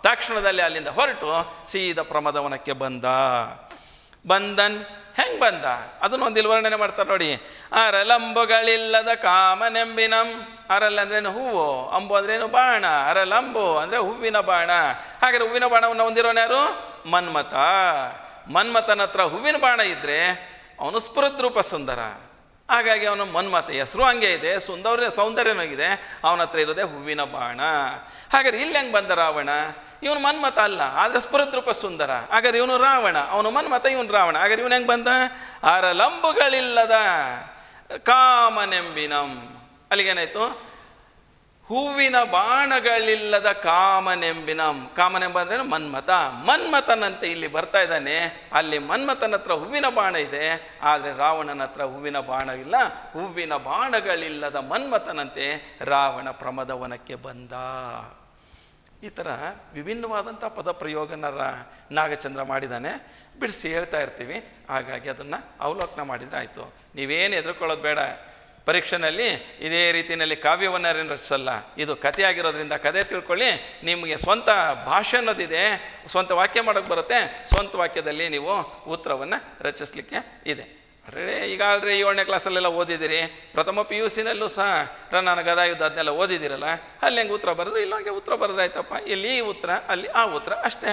ತಕ್ಷಣದಲ್ಲಿ ಅಲ್ಲಿಂದ ಹೊರಟು ಸೀದಾ ಪ್ರಮದವನಕ್ಕೆ ಬಂದ ಬಂದನ್ ಹೆಂಗ್ ಬಂದ ಅದನ್ನ ಒಂದು ವರ್ಣನೆ ಮಾಡ್ತಾರೆ ನೋಡಿ ಅರಲಂಬುಗಳಿಲ್ಲದ ಕಾಮನೆಂಬಿನಂ ಅರಲ್ ಅಂದ್ರೇನು ಹೂವು ಅಂಬು ಅಂದ್ರೇನು ಬಾಣ ಅರಲಂಬು ಅಂದ್ರೆ ಹೂವಿನ ಬಾಣ ಹಾಗಾದ್ರೆ ಹೂವಿನ ಬಾಣವನ್ನು ಹೊಂದಿರೋನು ಯಾರು ಮನ್ಮತ ಮನ್ಮತನ ಹತ್ರ ಹೂವಿನ ಬಾಣ ಇದ್ರೆ ಅವನು ಸ್ಫುರದ್ರೂಪ ಸುಂದರ ಹಾಗಾಗಿ ಅವನು ಮನ್ಮತ ಹೆಸರು ಹಂಗೆ ಇದೆ ಸುಂದರ ಸೌಂದರ್ಯನೂ ಇದೆ ಅವನ ಹತ್ರ ಇರೋದೇ ಹೂವಿನ ಬಾಣ ಹಾಗಾದ್ರೆ ಇಲ್ಲಿ ಹೆಂಗೆ ಬಂದ ರಾವಣ ಇವನು ಮನ್ಮತ ಅಲ್ಲ ಆದರೆ ಸ್ಫುರದ್ರೂಪ ಸುಂದರ ಹಾಗಾದ್ರೆ ಇವನು ರಾವಣ ಅವನು ಮನ್ಮತ ಇವನು ರಾವಣ ಹಾಗಾದ್ರೆ ಇವನು ಹೆಂಗೆ ಬಂದ ಅರಲಂಬುಗಳಿಲ್ಲದ ಕಾಮನೆಂಬಿನಂ ಅಲ್ಲಿಗೇನಾಯ್ತು ಹೂವಿನ ಬಾಣಗಳಿಲ್ಲದ ಕಾಮನೆಂಬಿನಂ ಕಾಮನೆಂಬ ಅಂದ್ರೆ ಮನ್ಮತ ಮನ್ಮಥನಂತೆ ಇಲ್ಲಿ ಬರ್ತಾ ಇದ್ದಾನೆ ಅಲ್ಲಿ ಮನ್ಮಥನ ಹತ್ರ ಹೂವಿನ ಬಾಣ ಇದೆ ಆದರೆ ರಾವಣನ ಹತ್ರ ಹೂವಿನ ಬಾಣ ಇಲ್ಲ ಹೂವಿನ ಬಾಣಗಳಿಲ್ಲದ ಮನ್ಮಥನಂತೆ ರಾವಣ ಪ್ರಮದವನಕ್ಕೆ ಬಂದ ಈ ಥರ ವಿಭಿನ್ನವಾದಂಥ ಪದ ಪ್ರಯೋಗನ ರಾ- ನಾಗಚಂದ್ರ ಮಾಡಿದ್ದಾನೆ ಬಿಡಿಸಿ ಹೇಳ್ತಾ ಇರ್ತೀವಿ ಹಾಗಾಗಿ ಅದನ್ನು ಅವಲೋಕನ ಮಾಡಿದರೆ ಆಯಿತು ನೀವೇನು ಹೆದರ್ಕೊಳ್ಳೋದು ಬೇಡ ಪರೀಕ್ಷೆನಲ್ಲಿ ಇದೇ ರೀತಿಯಲ್ಲಿ ಕಾವ್ಯವನ್ನು ರಚಿಸಲ್ಲ ಇದು ಕಥೆ ಆಗಿರೋದ್ರಿಂದ ಕಥೆ ತಿಳ್ಕೊಳ್ಳಿ ನಿಮಗೆ ಸ್ವಂತ ಭಾಷೆ ಅನ್ನೋದಿದೆ ಸ್ವಂತ ವಾಕ್ಯ ಮಾಡೋಕ್ಕೆ ಬರುತ್ತೆ ಸ್ವಂತ ವಾಕ್ಯದಲ್ಲಿ ನೀವು ಉತ್ತರವನ್ನು ರಚಿಸಲಿಕ್ಕೆ ಇದೆ ಆಲ್ರೆಡಿ ಈಗ ಆಲ್ರೆಡಿ ಏಳನೇ ಕ್ಲಾಸಲ್ಲೆಲ್ಲ ಓದಿದ್ದೀರಿ ಪ್ರಥಮ ಪಿ ಯು ಸಿನಲ್ಲೂ ಸಹ ರನ್ನನ ಗದಾ ಯುದ್ಧ ಅದನ್ನೆಲ್ಲ ಓದಿದ್ದೀರಲ್ಲ ಅಲ್ಲಿ ಹೆಂಗೆ ಉತ್ತರ ಬರೆದ್ರು ಇಲ್ಲ ಹಂಗೆ ಉತ್ತರ ಬರೆದ್ರೆ ಆಯ್ತಪ್ಪ ಇಲ್ಲಿ ಈ ಉತ್ತರ ಅಲ್ಲಿ ಆ ಉತ್ತರ ಅಷ್ಟೇ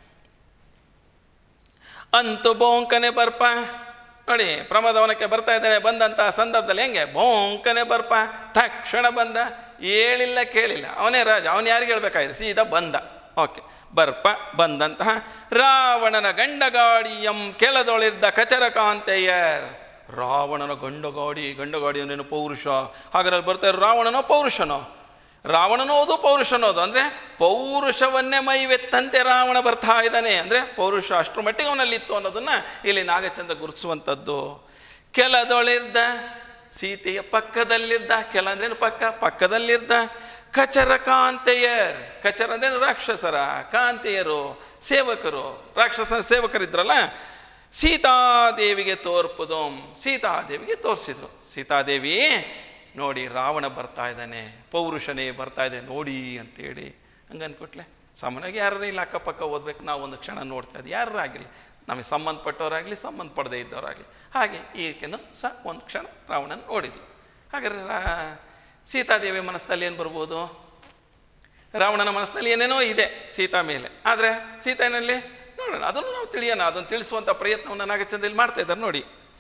ಅಂತೂ ಬೋಂಕನೆ ಬರ್ಪ ನೋಡಿ ಪ್ರಮದವನಕ್ಕೆ ಬರ್ತಾ ಇದ್ದಾನೆ ಬಂದಂಥ ಸಂದರ್ಭದಲ್ಲಿ ಹೆಂಗೆ ಬೋಂಕನೆ ಬರ್ಪ ತಕ್ಷಣ ಬಂದ ಹೇಳಿಲ್ಲ ಕೇಳಿಲ್ಲ ಅವನೇ ರಾಜ ಅವನು ಯಾರಿಗೆ ಹೇಳ್ಬೇಕಾಗಿದೆ ಸೀದಾ ಬಂದ ಓಕೆ ಬರ್ಪ ಬಂದಂತಹ ರಾವಣನ ಗಂಡಗಾಡಿಯಂ ಕೆಳದೊಳಿದ್ದ ಕಚರಕಾಂತೆಯರ್ ರಾವಣನ ಗಂಡಗಾಡಿ ಗಂಡಗಾಡಿ ಅಂದ್ರೇನು ಪೌರುಷ ಹಾಗಾದ್ರೆ ಅಲ್ಲಿ ಬರ್ತಾ ಇರೋ ರಾವಣನೋ ಪೌರುಷನೋ ರಾವಣನೋದು ಪೌರುಷನೋದು ಅಂದರೆ ಪೌರುಷವನ್ನೇ ಮೈವೆತ್ತಂತೆ ರಾವಣ ಬರ್ತಾ ಇದ್ದಾನೆ ಅಂದರೆ ಪೌರುಷ ಅಷ್ಟರ ಮಟ್ಟಿಗೆ ಅವನಲ್ಲಿತ್ತು ಅನ್ನೋದನ್ನು ಇಲ್ಲಿ ನಾಗಚಂದ್ರ ಗುರುತಿಸುವಂಥದ್ದು ಕೆಲದೊಳಿರ್ದ ಸೀತೆಯ ಪಕ್ಕದಲ್ಲಿರ್ದ ಕೆಲ ಅಂದ್ರೇನು ಪಕ್ಕ ಪಕ್ಕದಲ್ಲಿರ್ದ ಕಚರ ಕಾಂತೆಯರ್ ಕಚರ ಅಂದ್ರೇನು ರಾಕ್ಷಸರ ಕಾಂತೆಯರು ಸೇವಕರು ರಾಕ್ಷಸನ ಸೇವಕರಿದ್ರಲ್ಲ ಸೀತಾದೇವಿಗೆ ತೋರ್ಪುದು ಸೀತಾದೇವಿಗೆ ತೋರಿಸಿದ್ರು ಸೀತಾದೇವಿ ನೋಡಿ ರಾವಣ ಬರ್ತಾ ಇದ್ದಾನೆ ಪೌರುಷನೇ ಬರ್ತಾ ಇದೆ ನೋಡಿ ಅಂತೇಳಿ ಹಂಗೆ ಅನ್ಕೊಟ್ಲೆ ಸಾಮಾನ್ಯವಾಗಿ ಯಾರು ಇಲ್ಲ ಅಕ್ಕಪಕ್ಕ ಓದ್ಬೇಕು ನಾವು ಒಂದು ಕ್ಷಣ ನೋಡ್ತಾ ಇದ್ದೀವಿ ಯಾರು ಆಗಿಲ್ಲ ನಮಗೆ ಸಂಬಂಧಪಟ್ಟವರಾಗಲಿ ಸಂಬಂಧಪಡದೇ ಇದ್ದವರಾಗಲಿ ಹಾಗೆ ಈಕೆನು ಸಹ ಒಂದು ಕ್ಷಣ ರಾವಣನ ನೋಡಿದ್ಲು ಹಾಗಾದ್ರೆ ರಾ ಸೀತಾದೇವಿ ಮನಸ್ಸಿನಲ್ಲಿ ಏನು ಬರ್ಬೋದು ರಾವಣನ ಮನಸ್ಸಿನಲ್ಲಿ ಏನೇನೋ ಇದೆ ಸೀತಾ ಮೇಲೆ ಆದರೆ ಸೀತೆಯಲ್ಲಿ ನೋಡೋಣ ಅದನ್ನು ನಾವು ತಿಳಿಯೋಣ ಅದನ್ನು ತಿಳಿಸುವಂಥ ಪ್ರಯತ್ನವನ್ನು ನಾಗಚಂದ್ರಲ್ಲಿ ಮಾಡ್ತಾ ಇದ್ದಾರೆ ನೋಡಿ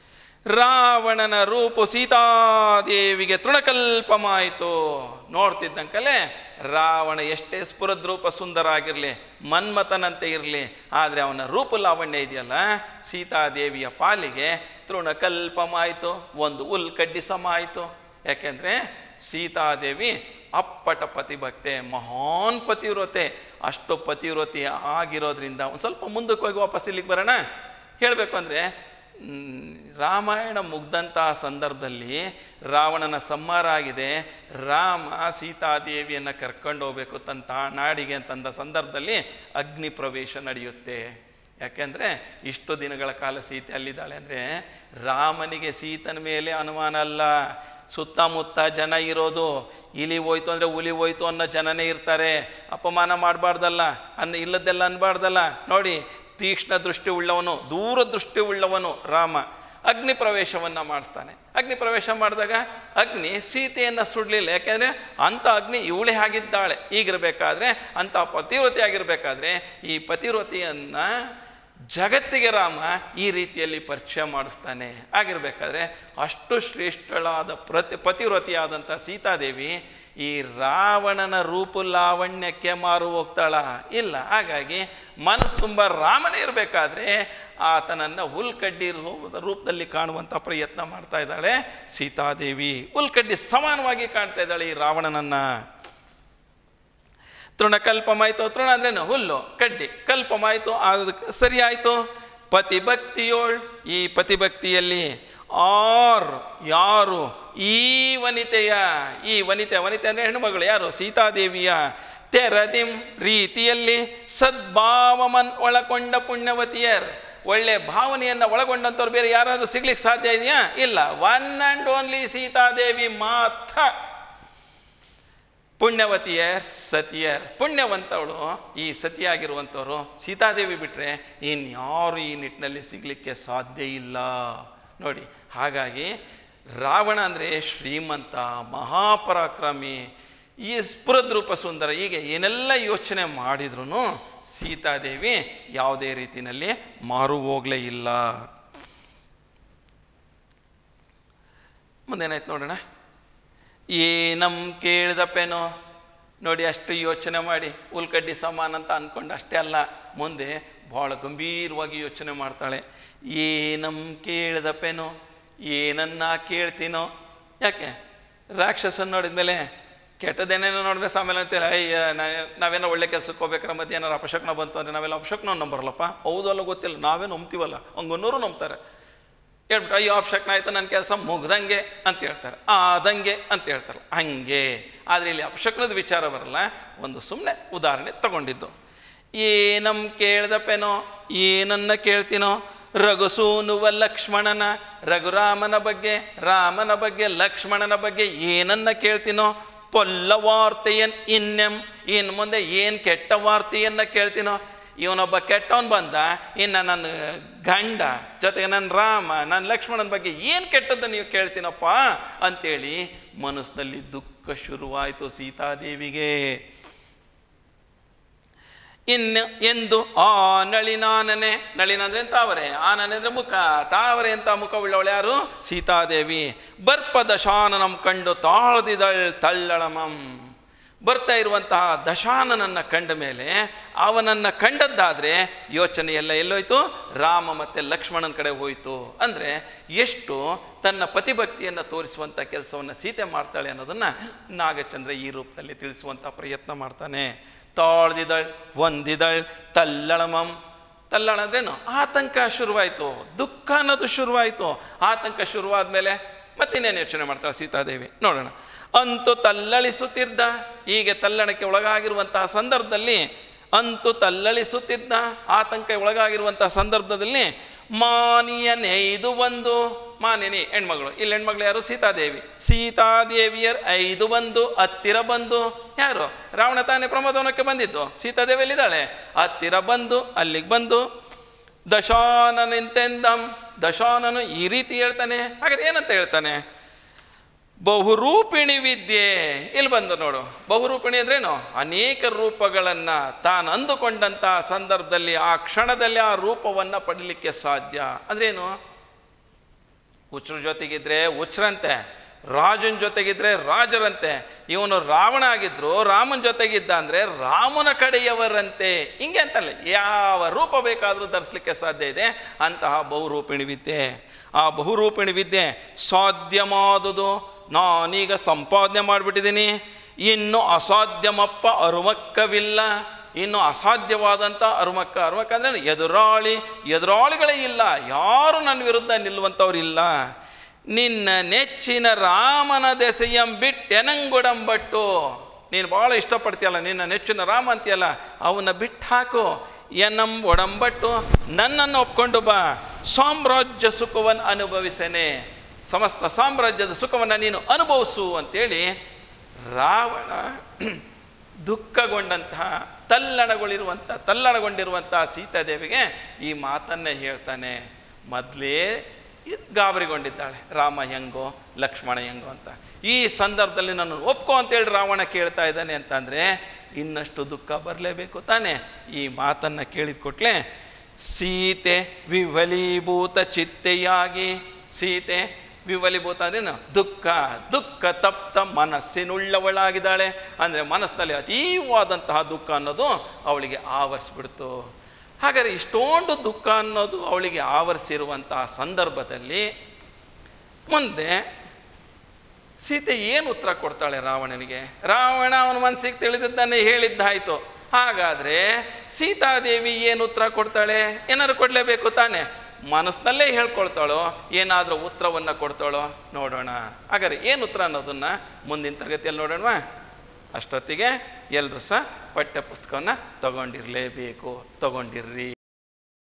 ರಾವಣನ ರೂಪು ಸೀತಾದೇವಿಗೆ ತೃಣಕಲ್ಪಮಾಯಿತು ನೋಡ್ತಿದ್ದಂಕಲೇ ರಾವಣ ಎಷ್ಟೇ ಸ್ಫುರದ್ರೂಪ ಸುಂದರ ಆಗಿರಲಿ ಮನ್ಮಥನಂತೆ ಇರಲಿ ಆದರೆ ಅವನ ರೂಪ ಲಾವಣ್ಯ ಇದೆಯಲ್ಲ ಸೀತಾದೇವಿಯ ಪಾಲಿಗೆ ತೃಣಕಲ್ಪಮಾಯಿತು ಒಂದು ಉಲ್ಕಡ್ಡಿ ಸಮ ಆಯಿತು ಯಾಕೆಂದರೆ ಸೀತಾದೇವಿ ಅಪ್ಪಟ ಪತಿಭಕ್ತೆ ಮಹಾನ್ ಪತಿವ್ರತೆ ಅಷ್ಟು ಪತಿವ್ರತಿ ಆಗಿರೋದ್ರಿಂದ ಒಂದು ಸ್ವಲ್ಪ ಮುಂದಕ್ಕೆ ಹೋಗಿ ವಾಪಸ್ ಇಲ್ಲಿಗೆ ಬರೋಣ ಹೇಳಬೇಕು ಅಂದರೆ ರಾಮಾಯಣ ಮುಗ್ದಂಥ ಸಂದರ್ಭದಲ್ಲಿ ರಾವಣನ ಸಂಹಾರ ಆಗಿದೆ ರಾಮ ಸೀತಾದೇವಿಯನ್ನು ಕರ್ಕೊಂಡು ಹೋಗ್ಬೇಕು ತನ್ನ ತಾ ನಾಡಿಗೆ ಅಂತಂದ ಸಂದರ್ಭದಲ್ಲಿ ಅಗ್ನಿ ಪ್ರವೇಶ ನಡೆಯುತ್ತೆ ಯಾಕೆಂದರೆ ಇಷ್ಟು ದಿನಗಳ ಕಾಲ ಸೀತೆ ಅಲ್ಲಿದ್ದಾಳೆ ಅಂದರೆ ರಾಮನಿಗೆ ಸೀತನ ಮೇಲೆ ಅನುಮಾನ ಅಲ್ಲ ಸುತ್ತಮುತ್ತ ಜನ ಇರೋದು ಇಲಿ ಹೋಯ್ತು ಅಂದರೆ ಹುಲಿ ಹೋಯ್ತು ಅನ್ನೋ ಜನನೇ ಇರ್ತಾರೆ ಅಪಮಾನ ಮಾಡಬಾರ್ದಲ್ಲ ಅನ್ನ ಇಲ್ಲದ್ದೆಲ್ಲ ಅನ್ಬಾರ್ದಲ್ಲ ನೋಡಿ ತೀಕ್ಷ್ಣ ದೃಷ್ಟಿ ಉಳ್ಳವನು ದೂರ ದೃಷ್ಟಿ ಉಳ್ಳವನು ರಾಮ ಅಗ್ನಿ ಪ್ರವೇಶವನ್ನು ಮಾಡಿಸ್ತಾನೆ ಅಗ್ನಿ ಪ್ರವೇಶ ಮಾಡಿದಾಗ ಅಗ್ನಿ ಸೀತೆಯನ್ನು ಸುಡಲಿಲ್ಲ ಯಾಕೆಂದರೆ ಅಂಥ ಅಗ್ನಿ ಇವಳೇ ಆಗಿದ್ದಾಳೆ ಈಗಿರಬೇಕಾದ್ರೆ ಅಂಥ ಪತಿವ್ರತಿ ಆಗಿರಬೇಕಾದ್ರೆ ಈ ಪತಿವ್ರತಿಯನ್ನು ಜಗತ್ತಿಗೆ ರಾಮ ಈ ರೀತಿಯಲ್ಲಿ ಪರಿಚಯ ಮಾಡಿಸ್ತಾನೆ ಆಗಿರಬೇಕಾದ್ರೆ ಅಷ್ಟು ಶ್ರೇಷ್ಠಳಾದ ಪ್ರತಿ ಪತಿವ್ರತಿಯಾದಂಥ ಸೀತಾದೇವಿ ಈ ರಾವಣನ ರೂಪು ಲಾವಣ್ಯಕ್ಕೆ ಮಾರು ಹೋಗ್ತಾಳ ಇಲ್ಲ ಹಾಗಾಗಿ ಮನಸ್ಸು ತುಂಬ ರಾಮನೇ ಇರಬೇಕಾದ್ರೆ ಆತನನ್ನು ಹುಲ್ಕಡ್ಡಿ ರೂ- ರೂಪದಲ್ಲಿ ಕಾಣುವಂಥ ಪ್ರಯತ್ನ ಮಾಡ್ತಾ ಇದ್ದಾಳೆ ಸೀತಾದೇವಿ ಹುಲ್ಕಡ್ಡಿ ಸಮಾನವಾಗಿ ಕಾಣ್ತಾ ಇದ್ದಾಳೆ ಈ ರಾವಣನನ್ನು ತೃಣಕಲ್ಪಮಾಯಿತು ತೃಣ ಅಂದ್ರೇನು ಹುಲ್ಲು ಕಡ್ಡಿ ಕಲ್ಪಮಾಯಿತು ಅದಕ್ಕೆ ಸರಿ ಆಯಿತು ಪತಿಭಕ್ತಿಯೋಳ್ ಈ ಪತಿಭಕ್ತಿಯಲ್ಲಿ ಆರ್ ಯಾರು ಈ ವನಿತೆಯ ಈ ವನಿತೆ ವನಿತೆ ಅಂದರೆ ಹೆಣ್ಣುಮಗಳು ಯಾರು ಸೀತಾದೇವಿಯ ತೆರದಿಂ ರೀತಿಯಲ್ಲಿ ಸದ್ಭಾವಮನ್ ಒಳಗೊಂಡ ಪುಣ್ಯವತಿಯರ್ ಒಳ್ಳೆ ಭಾವನೆಯನ್ನು ಒಳಗೊಂಡಂಥವ್ರು ಬೇರೆ ಯಾರಾದರೂ ಸಿಗ್ಲಿಕ್ಕೆ ಸಾಧ್ಯ ಇದೆಯಾ ಇಲ್ಲ ಒನ್ ಆ್ಯಂಡ್ ಓನ್ಲಿ ಸೀತಾದೇವಿ ಮಾತ್ರ ಪುಣ್ಯವತಿಯರ್ ಸತಿಯರ್ ಪುಣ್ಯವಂತವಳು ಈ ಸತಿಯಾಗಿರುವಂಥವ್ರು ಸೀತಾದೇವಿ ಬಿಟ್ಟರೆ ಇನ್ಯಾರು ಈ ನಿಟ್ಟಿನಲ್ಲಿ ಸಿಗಲಿಕ್ಕೆ ಸಾಧ್ಯ ಇಲ್ಲ ನೋಡಿ ಹಾಗಾಗಿ ರಾವಣ ಅಂದರೆ ಶ್ರೀಮಂತ ಮಹಾಪರಾಕ್ರಮಿ ಈ ಸ್ಫುರದ್ರೂಪ ಸುಂದರ ಹೀಗೆ ಏನೆಲ್ಲ ಯೋಚನೆ ಮಾಡಿದ್ರೂ ಸೀತಾದೇವಿ ಯಾವುದೇ ರೀತಿಯಲ್ಲಿ ಮಾರು ಹೋಗಲೇ ಇಲ್ಲ ಮುಂದೇನಾಯ್ತು ನೋಡೋಣ ಏನಂ ಕೇಳ್ದಪ್ಪೇನೋ ನೋಡಿ ಅಷ್ಟು ಯೋಚನೆ ಮಾಡಿ ಉಲ್ಕಡ್ಡಿ ಸಮಾನ ಅಂತ ಅಂದ್ಕೊಂಡು ಅಷ್ಟೇ ಅಲ್ಲ ಮುಂದೆ ಭಾಳ ಗಂಭೀರವಾಗಿ ಯೋಚನೆ ಮಾಡ್ತಾಳೆ ಏನಂ ಕೇಳ್ದಪ್ಪೇನೋ ಏನನ್ನ ಕೇಳ್ತೀನೋ ಯಾಕೆ ರಾಕ್ಷಸನ್ ನೋಡಿದ್ಮೇಲೆ ಕೆಟ್ಟದೇನೇನೋ ನೋಡಿದ್ರೆ ಆಮೇಲೆ ಅಂತೀರ ಅಯ್ಯ ನಾ- ನಾವೇನೋ ಒಳ್ಳೆ ಕೆಲ್ಸಕ್ಕೆ ಹೋಗ್ಬೇಕಾರೆ ಮಧ್ಯೆ ಏನಾರು ಅಪಶಕ್ನ ಬಂತು ಅಂದರೆ ನಾವೆಲ್ಲ ಅಪಶಕ್ನ ನಂಬರಲ್ಲಪ್ಪ ಹೌದಲ್ಲ ಗೊತ್ತಿಲ್ಲ ನಾವೇ ನಂಬ್ತೀವಲ್ಲ ಹಂಗನ್ನೋರು ನಂಬ್ತಾರೆ ಹೇಳ್ಬಿಟ್ಟು ಅಯ್ಯೋ ಅಪಶಕ್ನ ಆಯ್ತು ನನ್ನ ಕೆಲಸ ಮುಗ್ದಂಗೆ ಅಂತ ಹೇಳ್ತಾರೆ ಆದಂಗೆ ಅಂತ ಹೇಳ್ತಾರೆ ಹಂಗೆ ಆದರೆ ಇಲ್ಲಿ ಅಪಶಕ್ನದ ವಿಚಾರ ಬರಲ್ಲ ಒಂದು ಸುಮ್ಮನೆ ಉದಾಹರಣೆ ತಗೊಂಡಿದ್ದು ಏನಂ ಕೇಳ್ದಪ್ಪೇನೋ ಏನನ್ನ ಕೇಳ್ತೀನೋ ರಘುಸೂನುವ ಲಕ್ಷ್ಮಣನ ರಘುರಾಮನ ಬಗ್ಗೆ ರಾಮನ ಬಗ್ಗೆ ಲಕ್ಷ್ಮಣನ ಬಗ್ಗೆ ಏನನ್ನ ಕೇಳ್ತೀನೋ ಪೊಲ್ಲ ವಾರ್ತೆಯನ್ ಇನ್ನೆಂ ಇನ್ನು ಮುಂದೆ ಏನು ಕೆಟ್ಟ ವಾರ್ತೆಯನ್ನ ಕೇಳ್ತೀನೋ ಇವನೊಬ್ಬ ಕೆಟ್ಟವನು ಬಂದ ಇನ್ನು ನನ್ನ ಗಂಡ ಜೊತೆಗೆ ನನ್ನ ರಾಮ ನನ್ನ ಲಕ್ಷ್ಮಣನ ಬಗ್ಗೆ ಏನು ಕೆಟ್ಟದ್ದು ನೀವು ಕೇಳ್ತೀನಪ್ಪ ಅಂತೇಳಿ ಮನಸ್ಸಿನಲ್ಲಿ ದುಃಖ ಶುರುವಾಯಿತು ಸೀತಾದೇವಿಗೆ ಇನ್ನು ಎಂದು ಆ ನಳಿನಾನನೆ ನಳಿನ ಅಂದ್ರೆ ತಾವರೆ ಆನನೆ ಅಂದ್ರೆ ಮುಖ ತಾವರೆ ಅಂತ ಮುಖ ಉಳ್ಳವಳು ಯಾರು ಸೀತಾದೇವಿ ಬರ್ಪ ದಶಾನನಂ ಕಂಡು ತಾಳ್ದಿದಳ್ ತಳ್ಳಳಮಂ ಬರ್ತಾ ಇರುವಂತಹ ದಶಾನನನ್ನು ಕಂಡ ಮೇಲೆ ಅವನನ್ನು ಕಂಡದ್ದಾದರೆ ಯೋಚನೆ ಎಲ್ಲ ಎಲ್ಲೋಯ್ತು ರಾಮ ಮತ್ತು ಲಕ್ಷ್ಮಣನ ಕಡೆ ಹೋಯಿತು ಅಂದರೆ ಎಷ್ಟು ತನ್ನ ಪತಿಭಕ್ತಿಯನ್ನು ತೋರಿಸುವಂಥ ಕೆಲಸವನ್ನು ಸೀತೆ ಮಾಡ್ತಾಳೆ ಅನ್ನೋದನ್ನು ನಾಗಚಂದ್ರ ಈ ರೂಪದಲ್ಲಿ ತಿಳಿಸುವಂಥ ಪ್ರಯತ್ನ ಮಾಡ್ತಾನೆ ತಾಳ್ದಿದಳ್ ಒಂದಿದಳ್ ತಲ್ಲಳಮಂ ತಲ್ಲಣ ಅಂದ್ರೇನು ಆತಂಕ ಶುರುವಾಯಿತು ದುಃಖ ಅನ್ನೋದು ಶುರುವಾಯಿತು ಆತಂಕ ಶುರುವಾದ ಮೇಲೆ ಮತ್ತಿನ್ನೇನು ಯೋಚನೆ ಮಾಡ್ತಾಳೆ ಸೀತಾದೇವಿ ನೋಡೋಣ ಅಂತೂ ತಲ್ಲಳಿಸುತ್ತಿದ್ದ ಹೀಗೆ ತಲ್ಲಣಕ್ಕೆ ಒಳಗಾಗಿರುವಂತಹ ಸಂದರ್ಭದಲ್ಲಿ ಅಂತೂ ತಲ್ಲಳಿಸುತ್ತಿದ್ದ ಆತಂಕ ಒಳಗಾಗಿರುವಂತಹ ಸಂದರ್ಭದಲ್ಲಿ ಮಾನಿಯ ನೇಯ್ದು ಬಂದು ಮಾನಿನಿ ಹೆಣ್ಮಗಳು ಇಲ್ಲಿ ಹೆಣ್ಮಗಳು ಯಾರು ಸೀತಾದೇವಿ ಸೀತಾದೇವಿಯರ್ ಐದು ಬಂದು ಹತ್ತಿರ ಬಂದು ಯಾರು ರಾವಣ ತಾನೇ ಪ್ರಮೋದವನಕ್ಕೆ ಬಂದಿದ್ದು ಸೀತಾದೇವಿ ಎಲ್ಲಿದ್ದಾಳೆ ಹತ್ತಿರ ಬಂದು ಅಲ್ಲಿಗೆ ಬಂದು ದಶಾನನಿಂತೆಂದಂ ದಶಾನನು ಈ ರೀತಿ ಹೇಳ್ತಾನೆ ಹಾಗಾದ್ರೆ ಏನಂತ ಹೇಳ್ತಾನೆ ಬಹುರೂಪಿಣಿ ವಿದ್ಯೆ ಇಲ್ಲಿ ಬಂದು ನೋಡು ಬಹುರೂಪಿಣಿ ಅಂದ್ರೇನು ಅನೇಕ ರೂಪಗಳನ್ನು ತಾನು ಅಂದುಕೊಂಡಂಥ ಸಂದರ್ಭದಲ್ಲಿ ಆ ಕ್ಷಣದಲ್ಲಿ ಆ ರೂಪವನ್ನು ಪಡೀಲಿಕ್ಕೆ ಸಾಧ್ಯ ಅಂದ್ರೇನು ಹುಚ್ಚರ ಜೊತೆಗಿದ್ರೆ ಹುಚ್ಚರಂತೆ ರಾಜನ ಜೊತೆಗಿದ್ರೆ ರಾಜರಂತೆ ಇವನು ರಾವಣ ಆಗಿದ್ರು ರಾಮನ ಜೊತೆಗಿದ್ದ ಅಂದರೆ ರಾಮನ ಕಡೆಯವರಂತೆ ಹಿಂಗೆ ಅಂತಲ್ಲ ಯಾವ ರೂಪ ಬೇಕಾದರೂ ಧರಿಸ್ಲಿಕ್ಕೆ ಸಾಧ್ಯ ಇದೆ ಅಂತಹ ಬಹುರೂಪಿಣಿ ವಿದ್ಯೆ ಆ ಬಹುರೂಪಿಣಿ ವಿದ್ಯೆ ಸಾಧ್ಯವಾದುದು ನಾನೀಗ ಸಂಪಾದನೆ ಮಾಡಿಬಿಟ್ಟಿದ್ದೀನಿ ಇನ್ನು ಅಸಾಧ್ಯವಪ್ಪ ಅರುಮಕ್ಕವಿಲ್ಲ ಇನ್ನು ಅಸಾಧ್ಯವಾದಂಥ ಅರುಮಕ್ಕ ಅರುಮಕ್ಕ ಅಂದರೆ ಎದುರಾಳಿ ಎದುರಾಳಿಗಳೇ ಇಲ್ಲ ಯಾರು ನನ್ನ ವಿರುದ್ಧ ನಿಲ್ಲುವಂಥವ್ರು ಇಲ್ಲ ನಿನ್ನ ನೆಚ್ಚಿನ ರಾಮನ ದೆಸೆಯಂ ಬಿಟ್ಟೆನಂಗುಡಂಬಟ್ಟು ನೀನು ಭಾಳ ಇಷ್ಟಪಡ್ತೀಯಲ್ಲ ನಿನ್ನ ನೆಚ್ಚಿನ ರಾಮ ಅಂತೀಯಲ್ಲ ಅವನ್ನ ಬಿಟ್ಟು ಹಾಕು ಎನ್ನಂ ಒಡಂಬಟ್ಟು ನನ್ನನ್ನು ಒಪ್ಕೊಂಡು ಬಾ ಸಾಮ್ರಾಜ್ಯ ಸುಖವನ್ನು ಅನುಭವಿಸೇನೆ ಸಮಸ್ತ ಸಾಮ್ರಾಜ್ಯದ ಸುಖವನ್ನು ನೀನು ಅನುಭವಿಸು ಅಂತೇಳಿ ರಾವಣ ದುಃಖಗೊಂಡಂತಹ ತಲ್ಲಣಗಳಿರುವಂಥ ತಲ್ಲಣಗೊಂಡಿರುವಂತಹ ಸೀತಾದೇವಿಗೆ ಈ ಮಾತನ್ನೇ ಹೇಳ್ತಾನೆ ಮೊದಲೇ ಗಾಬರಿಗೊಂಡಿದ್ದಾಳೆ ರಾಮ ಹೆಂಗೋ ಲಕ್ಷ್ಮಣ ಹೆಂಗೋ ಅಂತ ಈ ಸಂದರ್ಭದಲ್ಲಿ ನಾನು ಒಪ್ಕೋ ಅಂತೇಳಿ ರಾವಣ ಕೇಳ್ತಾ ಇದ್ದಾನೆ ಅಂತಂದರೆ ಇನ್ನಷ್ಟು ದುಃಖ ಬರಲೇಬೇಕು ತಾನೆ ಈ ಮಾತನ್ನು ಕೇಳಿದ ಕೂಡಲೇ ಸೀತೆ ವಿವಲೀಭೂತ ಚಿತ್ತೆಯಾಗಿ ಸೀತೆ ವಿವಲಿಭೂತ ಅಂದ್ರೇನು ದುಃಖ ದುಃಖ ತಪ್ತ ಮನಸ್ಸಿನುಳ್ಳವಳಾಗಿದ್ದಾಳೆ ಅಂದರೆ ಮನಸ್ಸಿನಲ್ಲಿ ಅತೀವವಾದಂತಹ ದುಃಖ ಅನ್ನೋದು ಅವಳಿಗೆ ಆವರಿಸ್ಬಿಡ್ತು ಹಾಗಾದರೆ ಇಷ್ಟೊಂದು ದುಃಖ ಅನ್ನೋದು ಅವಳಿಗೆ ಆವರಿಸಿರುವಂತಹ ಸಂದರ್ಭದಲ್ಲಿ ಮುಂದೆ ಸೀತೆ ಏನು ಉತ್ತರ ಕೊಡ್ತಾಳೆ ರಾವಣನಿಗೆ ರಾವಣ ಅವನ ಮನಸ್ಸಿಗೆ ತಿಳಿದಿದ್ದನ್ನೇ ಹೇಳಿದ್ದಾಯಿತು ಹಾಗಾದರೆ ಸೀತಾದೇವಿ ಏನು ಉತ್ತರ ಕೊಡ್ತಾಳೆ ಏನಾದ್ರು ಕೊಡಲೇಬೇಕು ತಾನೆ ಮನಸ್ಸಿನಲ್ಲೇ ಹೇಳ್ಕೊಳ್ತಾಳೋ ಏನಾದರೂ ಉತ್ತರವನ್ನು ಕೊಡ್ತಾಳೋ ನೋಡೋಣ ಹಾಗಾದ್ರೆ ಏನು ಉತ್ತರ ಅನ್ನೋದನ್ನು ಮುಂದಿನ ತರಗತಿಯಲ್ಲಿ ನೋಡೋಣ ಅಷ್ಟೊತ್ತಿಗೆ ಎಲ್ಲರೂ ಸಹ ಪಠ್ಯ ಪುಸ್ತಕವನ್ನು ತಗೊಂಡಿರಲೇಬೇಕು ತಗೊಂಡಿರ್ರಿ